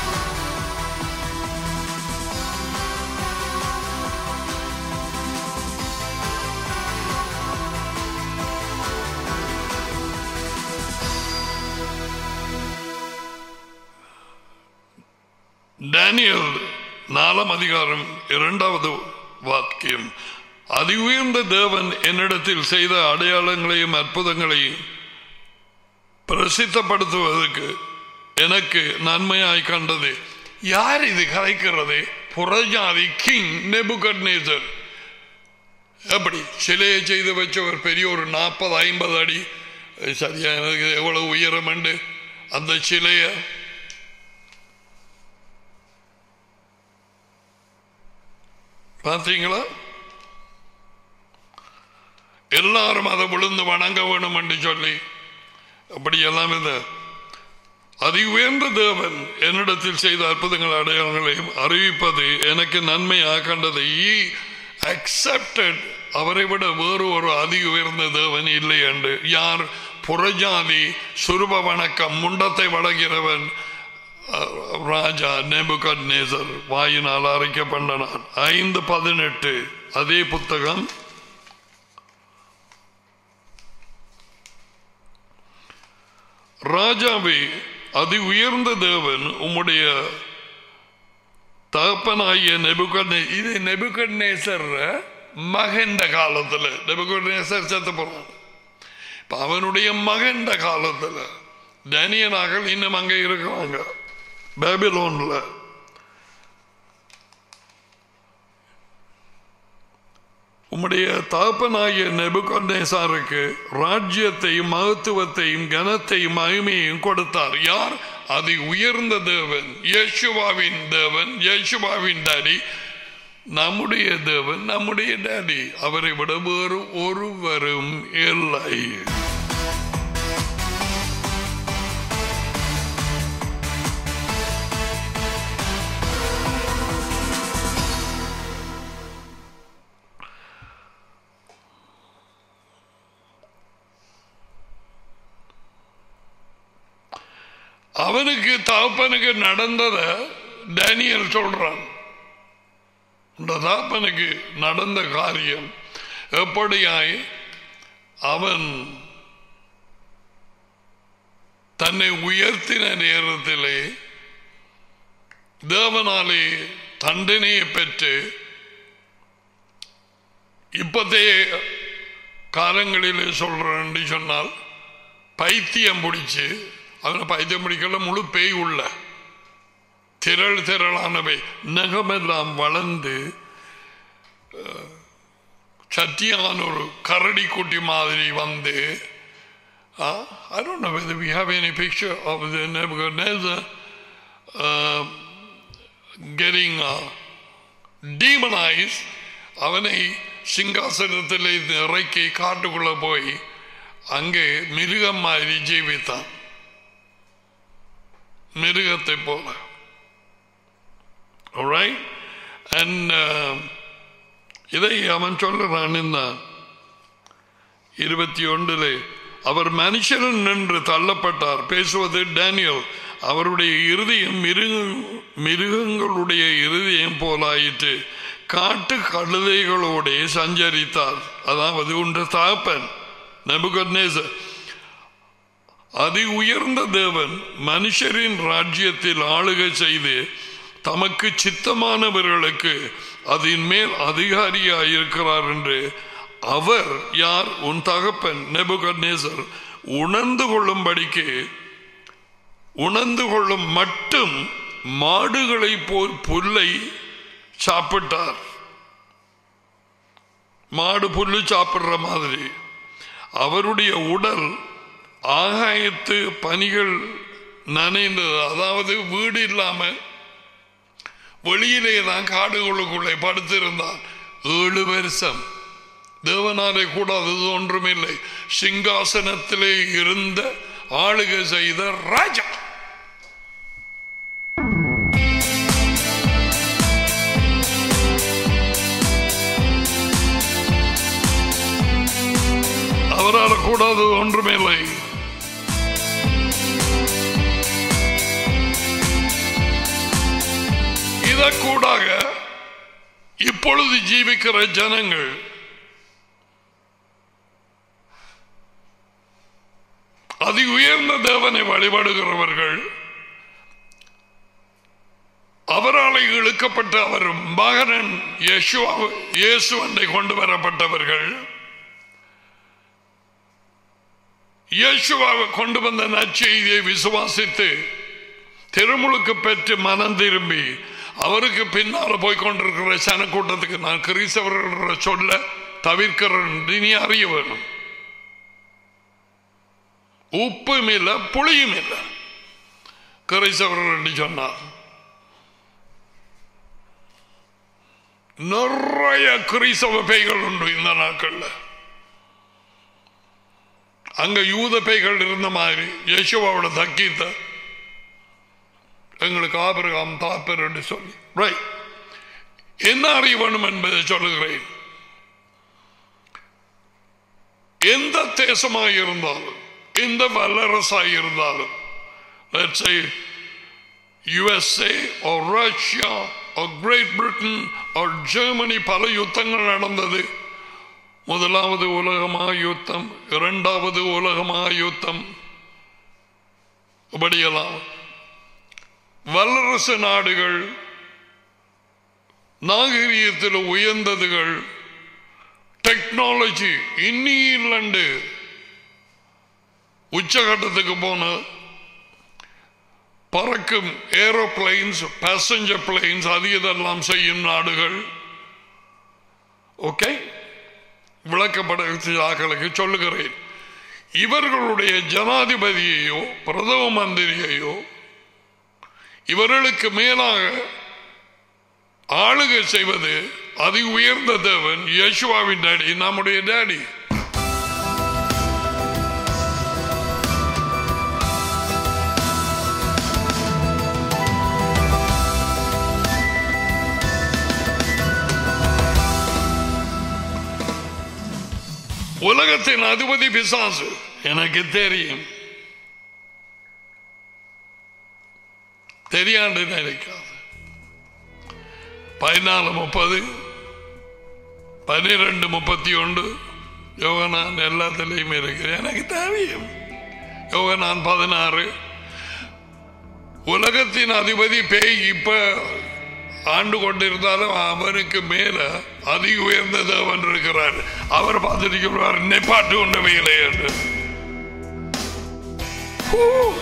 டேனியல் நாலாம் அதிகாரம் இரண்டாவது வாக்கியம் அதி உயர்ந்த தேவன் என்னிடத்தில் செய்த அடையாளங்களையும் அற்புதங்களையும் பிரசித்தப்படுத்துவதற்கு எனக்கு நன்மையாய் கண்டது யார் இது கலைக்கிறது புறஜாதி கிங் நெபுகட்நேசர் எப்படி சிலையை செய்து வச்ச ஒரு பெரிய ஒரு நாற்பது ஐம்பது அடி சரியா எனக்கு எவ்வளவு உயரம் உண்டு அந்த சிலையை பார்த்தீங்களா எல்லாரும் அதை விழுந்து வணங்க வேணும் என்று சொல்லி அப்படி எல்லாம் இல்லை அதி உயர்ந்த தேவன் என்னிடத்தில் செய்த அற்புதங்கள் அடையாளங்களையும் அறிவிப்பது எனக்கு நன்மையாக கண்டது ஈ அக்செப்டட் அவரை விட வேறு ஒரு அதி உயர்ந்த தேவன் இல்லை என்று யார் புறஜாதி சுரூப வணக்கம் முண்டத்தை வழங்கிறவன் அஹ், ராஜா நெபுகத் நேசர் வாயினால் அரைக்கப்பட்டனான் ஐந்து பதினெட்டு அதே புத்தகம் ராஜாவே அதி உயர்ந்த தேவன் உம்முடைய தகப்பனாகிய நெபுகட் இது நெபுகட் நேசர் மகண்ட காலத்துல நெபுகட் நேசர் செத்து போறான் இப்ப அவனுடைய மகண்ட காலத்துல டேனியனாக இன்னும் அங்க இருக்கிறாங்க பேபிலோன்ல உம்முடைய தகப்பனாகிய நெபுகொண்டேசாருக்கு ராஜ்யத்தையும் மகத்துவத்தையும் கனத்தையும் மகிமையையும் கொடுத்தார் யார் அது உயர்ந்த தேவன் யேசுவாவின் தேவன் யேசுவாவின் டாடி நம்முடைய தேவன் நம்முடைய டாடி அவரை விட வேறு ஒருவரும் இல்லை அவனுக்கு தகப்பனுக்கு நடந்தத டேனியல் சொல்றான் இந்த தகப்பனுக்கு நடந்த காரியம் எப்படியாய் அவன் தன்னை உயர்த்தின நேரத்திலே தேவனாலே தண்டனையை பெற்று இப்பத்தைய காலங்களிலே சொல்றேன் சொன்னால் பைத்தியம் பிடிச்சு அவனை பைத்தியம் பிடிக்கல முழு பேய் உள்ள திரள் திரளானவை நகமெல்லாம் வளர்ந்து அஹ், சத்தியான ஒரு கரடி குட்டி மாதிரி வந்து uh, I don't know whether we have any picture of the Nebuchadnezzar uh, getting uh, demonized அவனை சிங்காசனத்தில் இறக்கி காட்டுக்குள்ள போய் அங்கே மிருகம் மாதிரி ஜீவித்தான் மிருகத்தை போல Alright? And uh, இதை அவன் சொல்லுறான் இந்த இருபத்தி ஒன்றிலே அவர் மனுஷன் நின்று தள்ளப்பட்டார் பேசுவது டேனியல் அவருடைய இருதயம் மிருக மிருகங்களுடைய இருதயம் போலாயிற்று காட்டு கழுதைகளோட சஞ்சரித்தார் அதாவது உன்ற தாப்பன் நெபுகத்நேசர் அதி உயர்ந்த தேவன் மனுஷரின் ராஜ்யத்தில் ஆளுகை செய்து தமக்கு சித்தமானவர்களுக்கு அதன் மேல் அதிகாரியாயிருக்கிறார் என்று அவர் யார் உன் தகப்பன் நெபுகத்நேசர் உணர்ந்து கொள்ளும்படிக்கு உணர்ந்து கொள்ளும் மட்டும் மாடுகளை போல் புல்லை சாப்பிட்டார் மாடு புல்லு சாப்பிடுற மாதிரி அவருடைய உடல் ஆகாயத்து பனிகள் நனைந்தது அதாவது வீடு இல்லாம வெளியிலே தான் காடுகளுக்குள்ளே படுத்திருந்தான் ஏழு வருஷம் தேவனாலே கூடாதது ஒன்றுமில்லை சிங்காசனத்திலே இருந்த ஆளுகை செய்த ராஜா அவரால் கூடாதது ஒன்றுமில்லை இதற்கூடாக இப்பொழுது ஜீவிக்கிற ஜனங்கள் அதி உயர்ந்த தேவனை வழிபடுகிறவர்கள் அவரால் இழுக்கப்பட்ட அவர் மகனன் யேசுவா இயேசுவனை கொண்டு வரப்பட்டவர்கள் இயேசுவாவை கொண்டு வந்த நற்செய்தியை விசுவாசித்து திருமுழுக்கு பெற்று மனம் திரும்பி அவருக்கு பின்னால போய் கொண்டிருக்கிற சனக்கூட்டத்துக்கு நான் கிறிஸ்தவர்கள் சொல்ல தவிர்க்கிறேன் நீ அறிய வேணும் உப்பும் இல்லை புளியும் இல்லை கிறிஸ்தவர்கள் என்று சொன்னார் நிறைய கிறிஸ்தவ பேய்கள் உண்டு இந்த நாட்கள்ல அங்க யூத பேய்கள் இருந்த மாதிரி யேசுவாவோட தக்கீத்த எங்களுக்கு ஆபிரகாம் தாப்பர் என்று சொல்லி ரைட் என்ன அறிய வேண்டும் என்பதை சொல்லுகிறேன் எந்த தேசமாக இருந்தாலும் எந்த வல்லரசாக இருந்தாலும் let's say USA or Russia or Great Britain or Germany பல யுத்தங்கள் நடந்தது முதலாவது உலகமா யுத்தம் இரண்டாவது உலகமா யுத்தம் இப்படியெல்லாம் வல்லரசு நாடுகள் நாகரீகத்தில் உயர்ந்ததுகள் டெக்னாலஜி இன்னிலண்டு உச்சகட்டத்துக்கு போன பறக்கும் ஏரோப்ளைன்ஸ் பேசஞ்சர் பிளைன்ஸ் அது இதெல்லாம் செய்யும் நாடுகள் ஓகே விளக்கப்படங்களுக்கு சொல்லுகிறேன் இவர்களுடைய ஜனாதிபதியையோ பிரதம மந்திரியையோ இவர்களுக்கு மேலாக ஆளுகை செய்வது அதி உயர்ந்த தேவன் யேசுவாவின் டேடி நம்முடைய டேடி உலகத்தின் அதிபதி பிசாசு எனக்கு தெரியும் தெரியாண்டு நினைக்காது பதினாலு முப்பது பன்னிரெண்டு முப்பத்தி ஒன்று யோகனான் எல்லாத்துலேயும் இருக்கு எனக்கு தெரியும் யோகனான் பதினாறு உலகத்தின் அதிபதி பேய் இப்ப ஆண்டு கொண்டிருந்தாலும் அவனுக்கு மேல அதி உயர்ந்த தேவன் இருக்கிறார் அவர் பார்த்திருக்கிறார் நெப்பாட்டு உண்டவையிலே என்று ஹூ!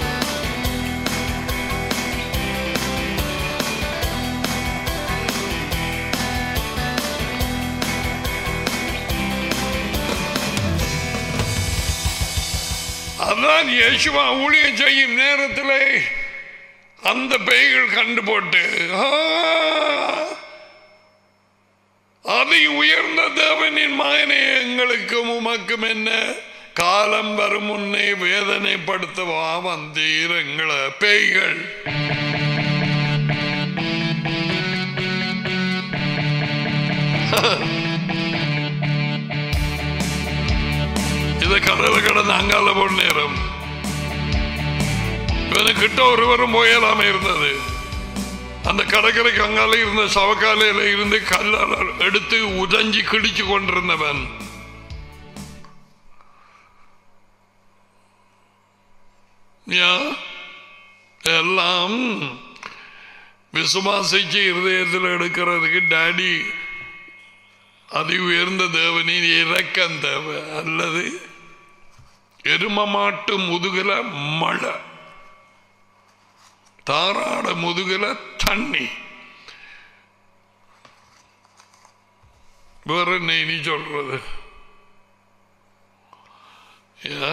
அதான் இயேசுவா ஊழியம் செய்யும் நேரத்தில் அந்த பேய்கள் கண்டு போட்டு "ஆ, அதி உயர்ந்த தேவனின் மகனே எங்களுக்கும் உமக்கும் என்ன காலம் வரும் முன்னே வேதனைப்படுத்தவா வந்தீர் எங்களை பேய்கள் இதை கடல கடந்து அங்கால போன நேரம் இவனுக்கிட்ட ஒருவரும் போயலாம இருந்தது அந்த கடற்கரைக்கு அங்கால இருந்த சவக்காலையில இருந்து கல்லால் எடுத்து உதஞ்சி கிடிச்சு கொண்டிருந்தவன் யா, எல்லாம் விசுவாசிச்சு இருதயத்தில் எடுக்கிறதுக்கு டாடி அதி உயர்ந்த தேவனின் இறக்கம் தேவை அல்லது எரும மாட்டு முதுகுல மழை தாராட முதுகுல தண்ணி வேற என்ன நீ சொல்றது யா?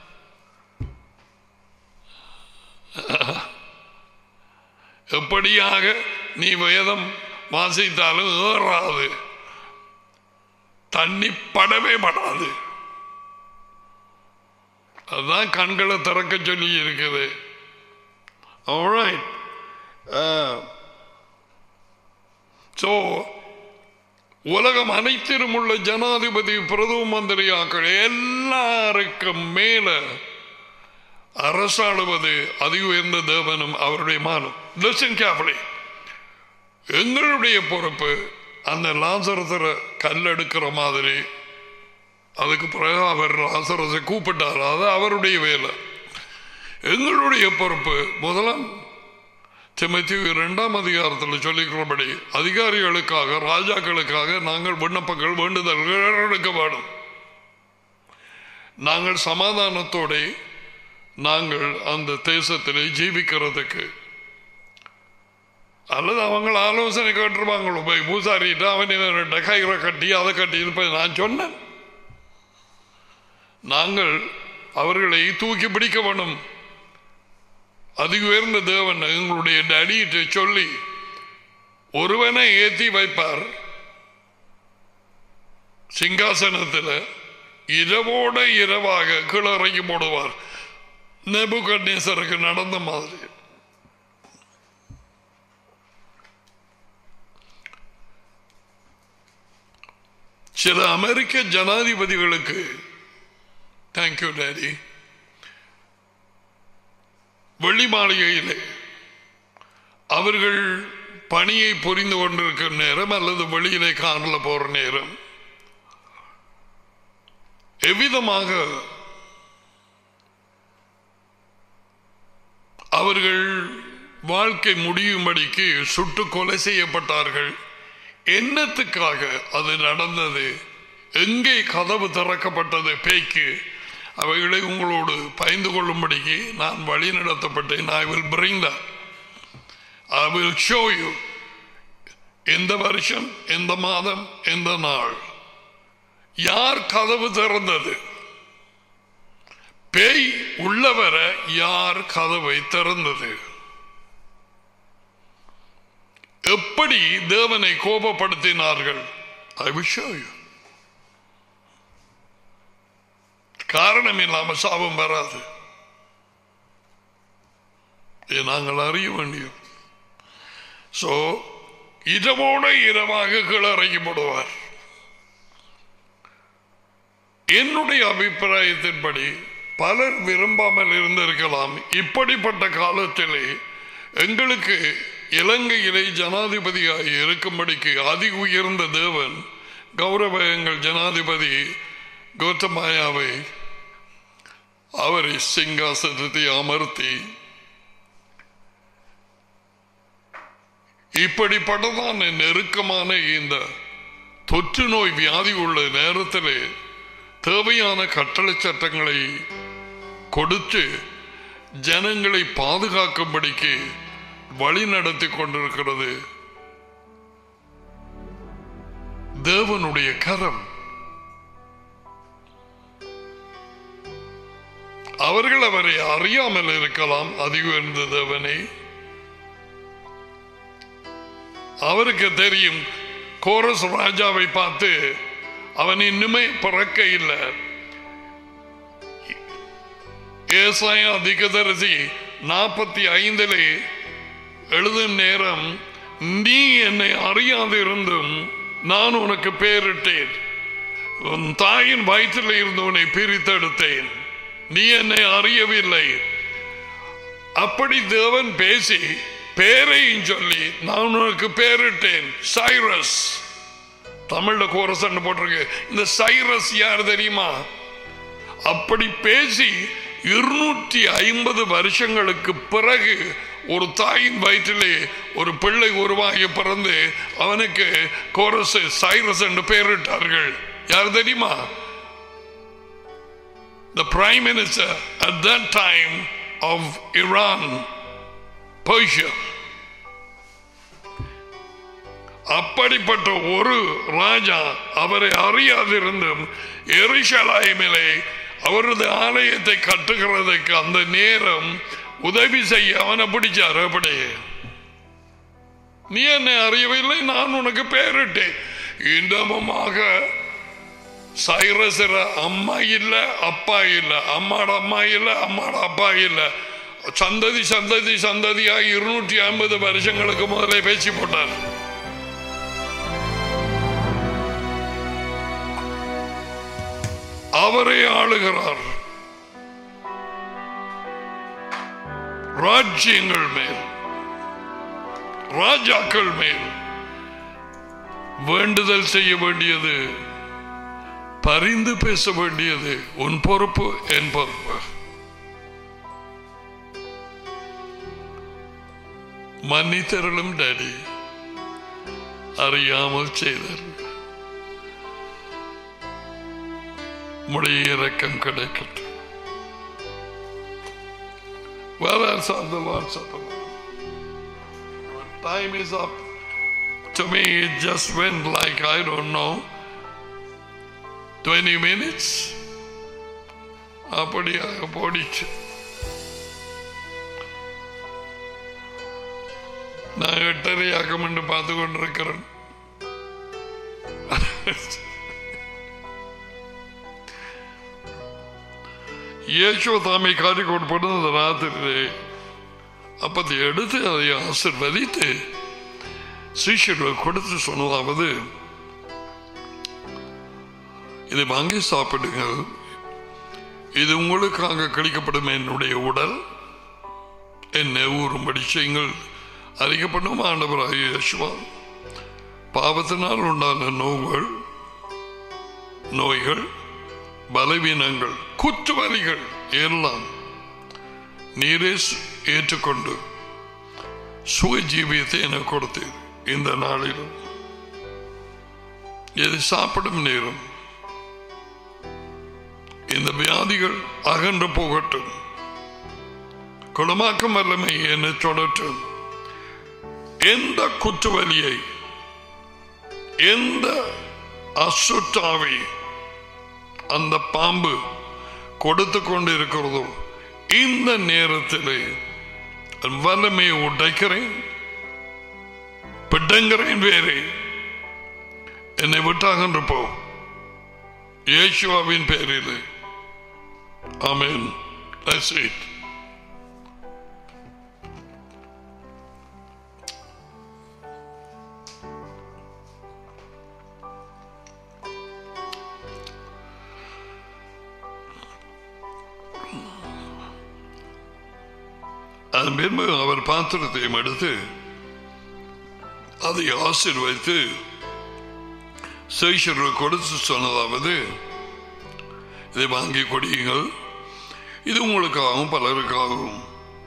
எப்படியாக நீ வேதம் வாசித்தாலும் ஏறாது தண்ணி படவே படாது அதுதான் கண்களை திறக்க சொல்லி இருக்குது Alright. Uh, so, உலகம் அனைத்திலும் உள்ள ஜனாதிபதி பிரதம மந்திரியாக்கள் எல்லாருக்கும் மேல அரசாளுவது அதி உயர்ந்த தேவனும் அவருடைய மானம் லிசன் கேர்ஃபுல்லி எங்களுடைய பொறுப்பு அந்த லாசரசரை கல்லெடுக்கிற மாதிரி அதுக்கு பிறகு அவர் லாசரசை கூப்பிட்டார் அது அவருடைய வேலை எங்களுடைய பொறுப்பு முதலாம் திமுத்தி இரண்டாம் அதிகாரத்தில் சொல்லிக்கிறபடி அதிகாரிகளுக்காக ராஜாக்களுக்காக நாங்கள் விண்ணப்பங்கள் வேண்டுதல்கள் எடுக்க வேண்டும் நாங்கள் சமாதானத்தோட நாங்கள் அந்த தேசத்தில் ஜீவிக்கிறதுக்கு அல்லது அவங்க ஆலோசனை கேட்டுருவாங்களோ போய் பூசாரிட்டு அவன் இவன்கிட்ட கயிறை கட்டி அதை கட்டி இருப்பேன் நான் சொன்னேன் நாங்கள் அவர்களை தூக்கி பிடிக்க வேணும் அதி உயர்ந்த தேவன் எங்களுடைய டடியிட்டு சொல்லி ஒருவனை ஏத்தி வைப்பார் சிங்காசனத்தில் இரவோட இரவாக கிளறங்கி போடுவார் நெபுகட்னேசருக்கு நடந்த மாதிரி சில அமெரிக்க ஜனாதிபதிகளுக்கு தேங்க்யூ டேடி வெள்ளி மாளிகையிலே அவர்கள் பணியை புரிந்து கொண்டிருக்கிற நேரம் அல்லது வெளியிலே காரில் போற நேரம் எவ்விதமாக அவர்கள் வாழ்க்கை முடியும்படிக்கு சுட்டு கொலை செய்யப்பட்டார்கள் என்னத்துக்காக அது நடந்தது எங்கே கதவு திறக்கப்பட்டது பேய்க்கு அவைகளை உங்களோடு பயந்து கொள்ளும்படிக்கு நான் வழி நடத்தப்பட்டேன் I will bring the I will show you எந்த வருஷம் எந்த மாதம் எந்த நாள் யார் கதவு திறந்தது பேய் உள்ளவர யார் கதவை திறந்தது எப்படி தேவனை கோபப்படுத்தினார்கள் ஐ வில் ஷோ யூ காரணம் இல்லாம சாபம் வராது இதை நாங்கள் அறிய வேண்டியும் சோ இரவோட இரவாக கிளறங்கப்படுவார் என்னுடைய அபிப்பிராயத்தின்படி பலர் விரும்பாமல் இருந்திருக்கலாம் இப்படிப்பட்ட காலத்திலே எங்களுக்கு இலங்கையிலே ஜனாதிபதியாய் இருக்கும்படிக்கு அதி உயர்ந்த தேவன் கௌரவ எங்கள் ஜனாதிபதி கோத்தமாயாவை அவரை சிங்காசனத்தை அமர்த்தி இப்படிப்பட்டதான நெருக்கமான இந்த தொற்று நோய் வியாதி உள்ள நேரத்திலே தேவையான கட்டளை சட்டங்களை கொடுத்து ஜனங்களை பாதுகாக்கும்படிக்கு வழி நடத்தி கொண்டிருக்கிறது தேவனுடைய கரம் அவர்கள் அவரை அறியாமல் இருக்கலாம் அதி உயர்ந்த தேவனை அவருக்கு தெரியும் கோரஸ் ராஜாவை பார்த்து அவன் இன்னுமே பிறக்க இல்லை ஏசாய அதிகதரிசி நாற்பத்தி ஐந்திலே எழுதும் நேரம் நீ என்னை அறியாதிருந்தும் நான் உனக்கு பேரிட்டேன் உன் தாயின் வயிற்றில் இருந்து உன்னை பிரித்தெடுத்தேன் நீ என்னை அறியவில்லை அப்படி தேவன் பேசி பேரையும் சொல்லி நான் உனக்கு பேரிட்டேன் சைரஸ் தமிழ்ல கோரசன் போட்டிருக்கு இந்த சைரஸ் யார் தெரியுமா அப்படி பேசி இருநூற்றி ஐம்பது வருஷங்களுக்கு பிறகு ஒரு தாயின் வயிற்றிலே ஒரு பிள்ளை உருவாகி பிறந்து அவனுக்கு கோரஸ் சைரஸ் என்று பெயரிட்டார்கள் யார் தெரியுமா the prime minister at that time of Iran, Persia. அப்படிப்பட்ட ஒரு ராஜா அவரை அறியாதிருந்தும் எரிசலாய்மிலே அவரது ஆலயத்தை கட்டுகிறதுக்கு அந்த நேரம் உதவி செய்ய அவனை பிடிச்சார் அப்படி நீ என்னை அறியவில்லை நான் உனக்கு பெயரிட்டேன் இன்பமாக சைரசர அம்மா இல்ல அப்பா இல்ல அம்மாட அம்மா இல்ல அம்மாட அப்பா இல்ல சந்ததி சந்ததி சந்ததியா இருநூற்றி ஐம்பது வருஷங்களுக்கு முதலே பேசி போட்டார் அவரே ஆளுகிறார் ராஜ்யங்கள் மேல் ராஜாக்கள் மேல் வேண்டுதல் செய்ய வேண்டியது பரிந்து பேச வேண்டியது உன் பொறுப்பு என் பொறுப்பு மன்னித்தருளும் டாடி அறியாமல் செய்தர் முடைய இறக்கம் கிடைக்கட்டும் Well, that's on the Lord's Supper. Time is up. To me, it just went like, I don't know, 20 minutes. அப்படியாக போடிச்சு நான் எட்டரை ஆக்கம் என்று பார்த்து கொண்டிருக்கிறேன் യേശുതാമി കാറ്റിക്കൊടുപ്പെടുന്നത് രാത്രി அப்பத்தை எடுத்து அதை ஆசிர்வதித்து சீஷர்கள் கொடுத்து சொன்னதாவது இதை வாங்கி சாப்பிடுங்கள் இது உங்களுக்காக கழிக்கப்படும் என்னுடைய உடல் என்னை ஊறும்படி செய்யுங்கள் அறிக்கப்படும் ஆண்டவராக யேசுவா பாவத்தினால் உண்டான நோய்கள் நோய்கள் பலவீனங்கள் குற்றுவலிகள் எல்லாம் நீரே சு- ஏற்றுக்கொண்டு சுக ஜீவியத்தை எனக்கு கொடுத்தீர் இந்த நாளிலும் இது சாப்பிடும் நேரம் இந்த வியாதிகள் அகன்று போகட்டும் குணமாக்கும் வல்லமை என்னை தொடட்டும் எந்த குற்றுவலியை எந்த அசுத்தாவை அந்த பாம்பு கொடுத்து கொண்டு இருக்கிறதோ இந்த நேரத்திலே வல்லமையை உடைக்கிறேன் பிடுங்குறேன் வேறே என்னை விட்டாகன்று போ இயேசுவாவின் பேரில் ஆமென் That's it. அதன் பின்பு அவர் பாத்திரத்தையும் எடுத்து அதை ஆசீர்வைத்து சேஷர்கள் கொடுத்து சொன்னதாவது இதை வாங்கி கொடியுங்கள் இது உங்களுக்காகவும் பலருக்காகவும்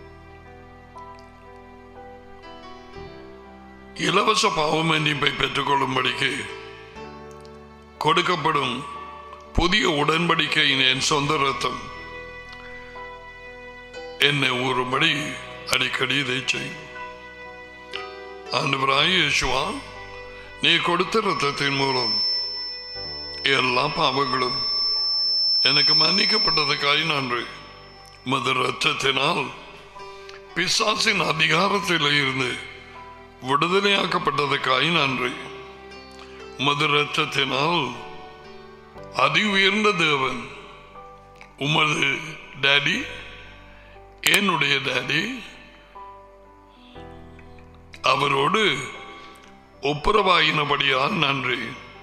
இலவச பாவ மன்னிப்பை பெற்றுக்கொள்ளும்படிக்கு கொடுக்கப்படும் புதிய உடன்படிக்கையின் என் சொந்த ரத்தம் என்னை ஊறும்படி அடிக்கடி இதை செய்யும் ஆண்டவராய் இயேசுவா நீ கொடுத்த ரத்தத்தின் மூலம் எல்லா பாவங்களும் எனக்கு மன்னிக்கப்பட்டதுக்காய் நன்றி மது ரத்தத்தினால் பிசாசின் அதிகாரத்தில் இருந்து விடுதலையாக்கப்பட்டதுக்காய் நன்றி மது ரத்தத்தினால் அதி உயர்ந்த தேவன் உமது டேடி என்னுடைய டேடி அவரோடு ஒப்புரவாயினபடியால் நன்றி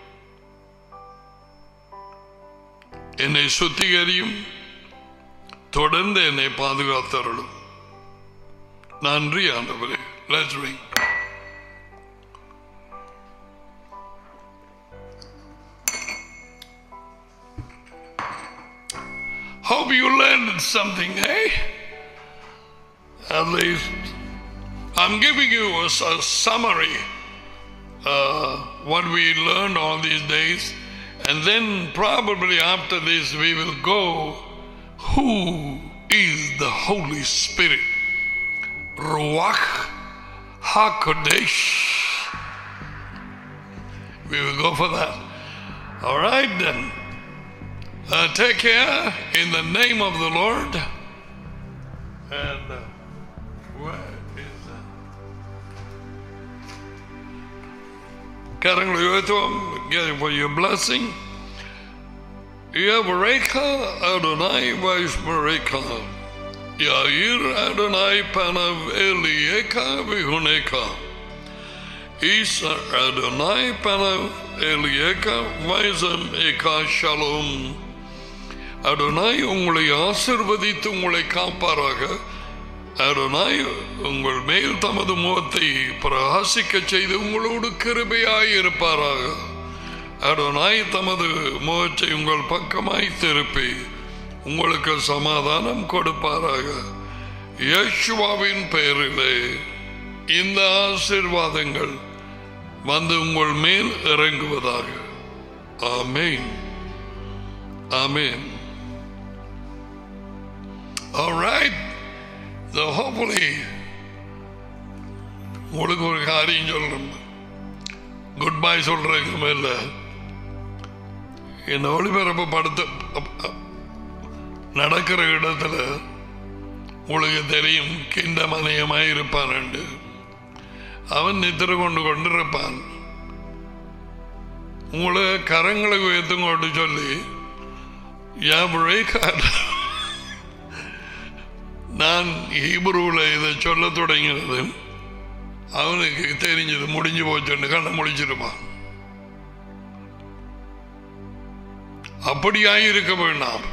என்னை சுத்திகரியும் தொடர்ந்து என்னை பாதுகாத்தருளும் நன்றி ஆண்டவரே Let's ring. Hope you learned something, eh? At least I'm giving you a, a summary uh, what we learned all these days, and then probably after this we will go. Who is the Holy Spirit? Ruach Hakodesh. We will go for that. All right then. Uh, take care in the name of the Lord. And uh, where is that? கரங்களை உயர்த்துவோம் Get for your blessing. Yavareka Adonai Vaishmareka. Yair Adonai Panav Elieka Vihuneka. Isa Adonai Panav Elieka Vaisam Eka Shalom. Adonai உங்களை ஆசிர்வதித்து உங்களை காப்பாராக அடனாய் உங்கள் மேல் தமது முகத்தை பிரகாசிக்க செய்து உங்களோடு கிருபையாய் இருப்பாராக அடனாய் தமது முகத்தை உங்கள் பக்கமாய் திருப்பி உங்களுக்கு சமாதானம் கொடுப்பாராக யேசுவாவின் பெயரிலே இந்த ஆசிர்வாதங்கள் வந்து உங்கள் மேல் இறங்குவதாக ஆமேன் ஆமேன் All right. So hopefully உங்களுக்கு ஒரு காரியம் சொல்றேன் குட் பை சொல்றதுக்கு மேல இந்த ஒளிபரப்பு படுத்த நடக்கிற இடத்துல உங்களுக்கு தெரியும் கிண்ட மனையமாய் இருப்பான் அவன் நித்திர கொண்டு கொண்டிருப்பான் உங்களை கரங்களை உயர்த்தும் கொண்டு சொல்லி என் நான் ஹீப்ரூவில் இதை சொல்ல தொடங்கினது அவனுக்கு தெரிஞ்சது முடிஞ்சு போச்சுன்னு கண்ணை முடிச்சிருப்பான் அப்படியாய் இருக்க வேண்டாம்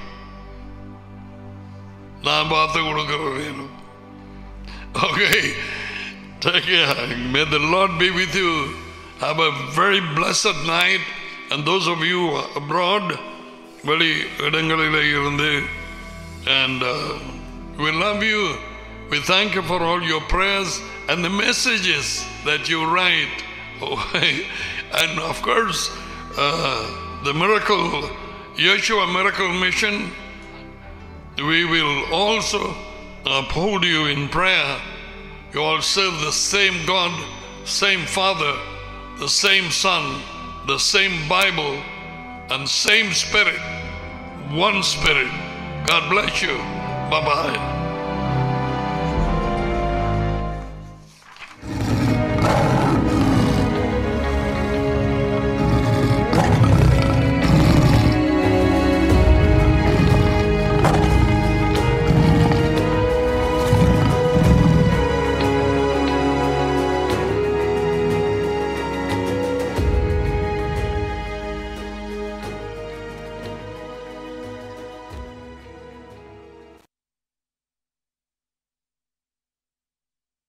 நான் பார்த்து கொடுக்கிற வேணும் okay Take care. May the Lord be with you. Have a very blessed night. And those of you abroad, வெளி இடங்களிலே இருந்து and uh, we love you. We thank you for all your prayers and the messages that you write. and of course, uh, the miracle, Yeshua Miracle Mission, we will also uphold you in prayer. You all serve the same God, same Father, the same Son, the same Bible, and same Spirit, one Spirit. God bless you. Bye bye.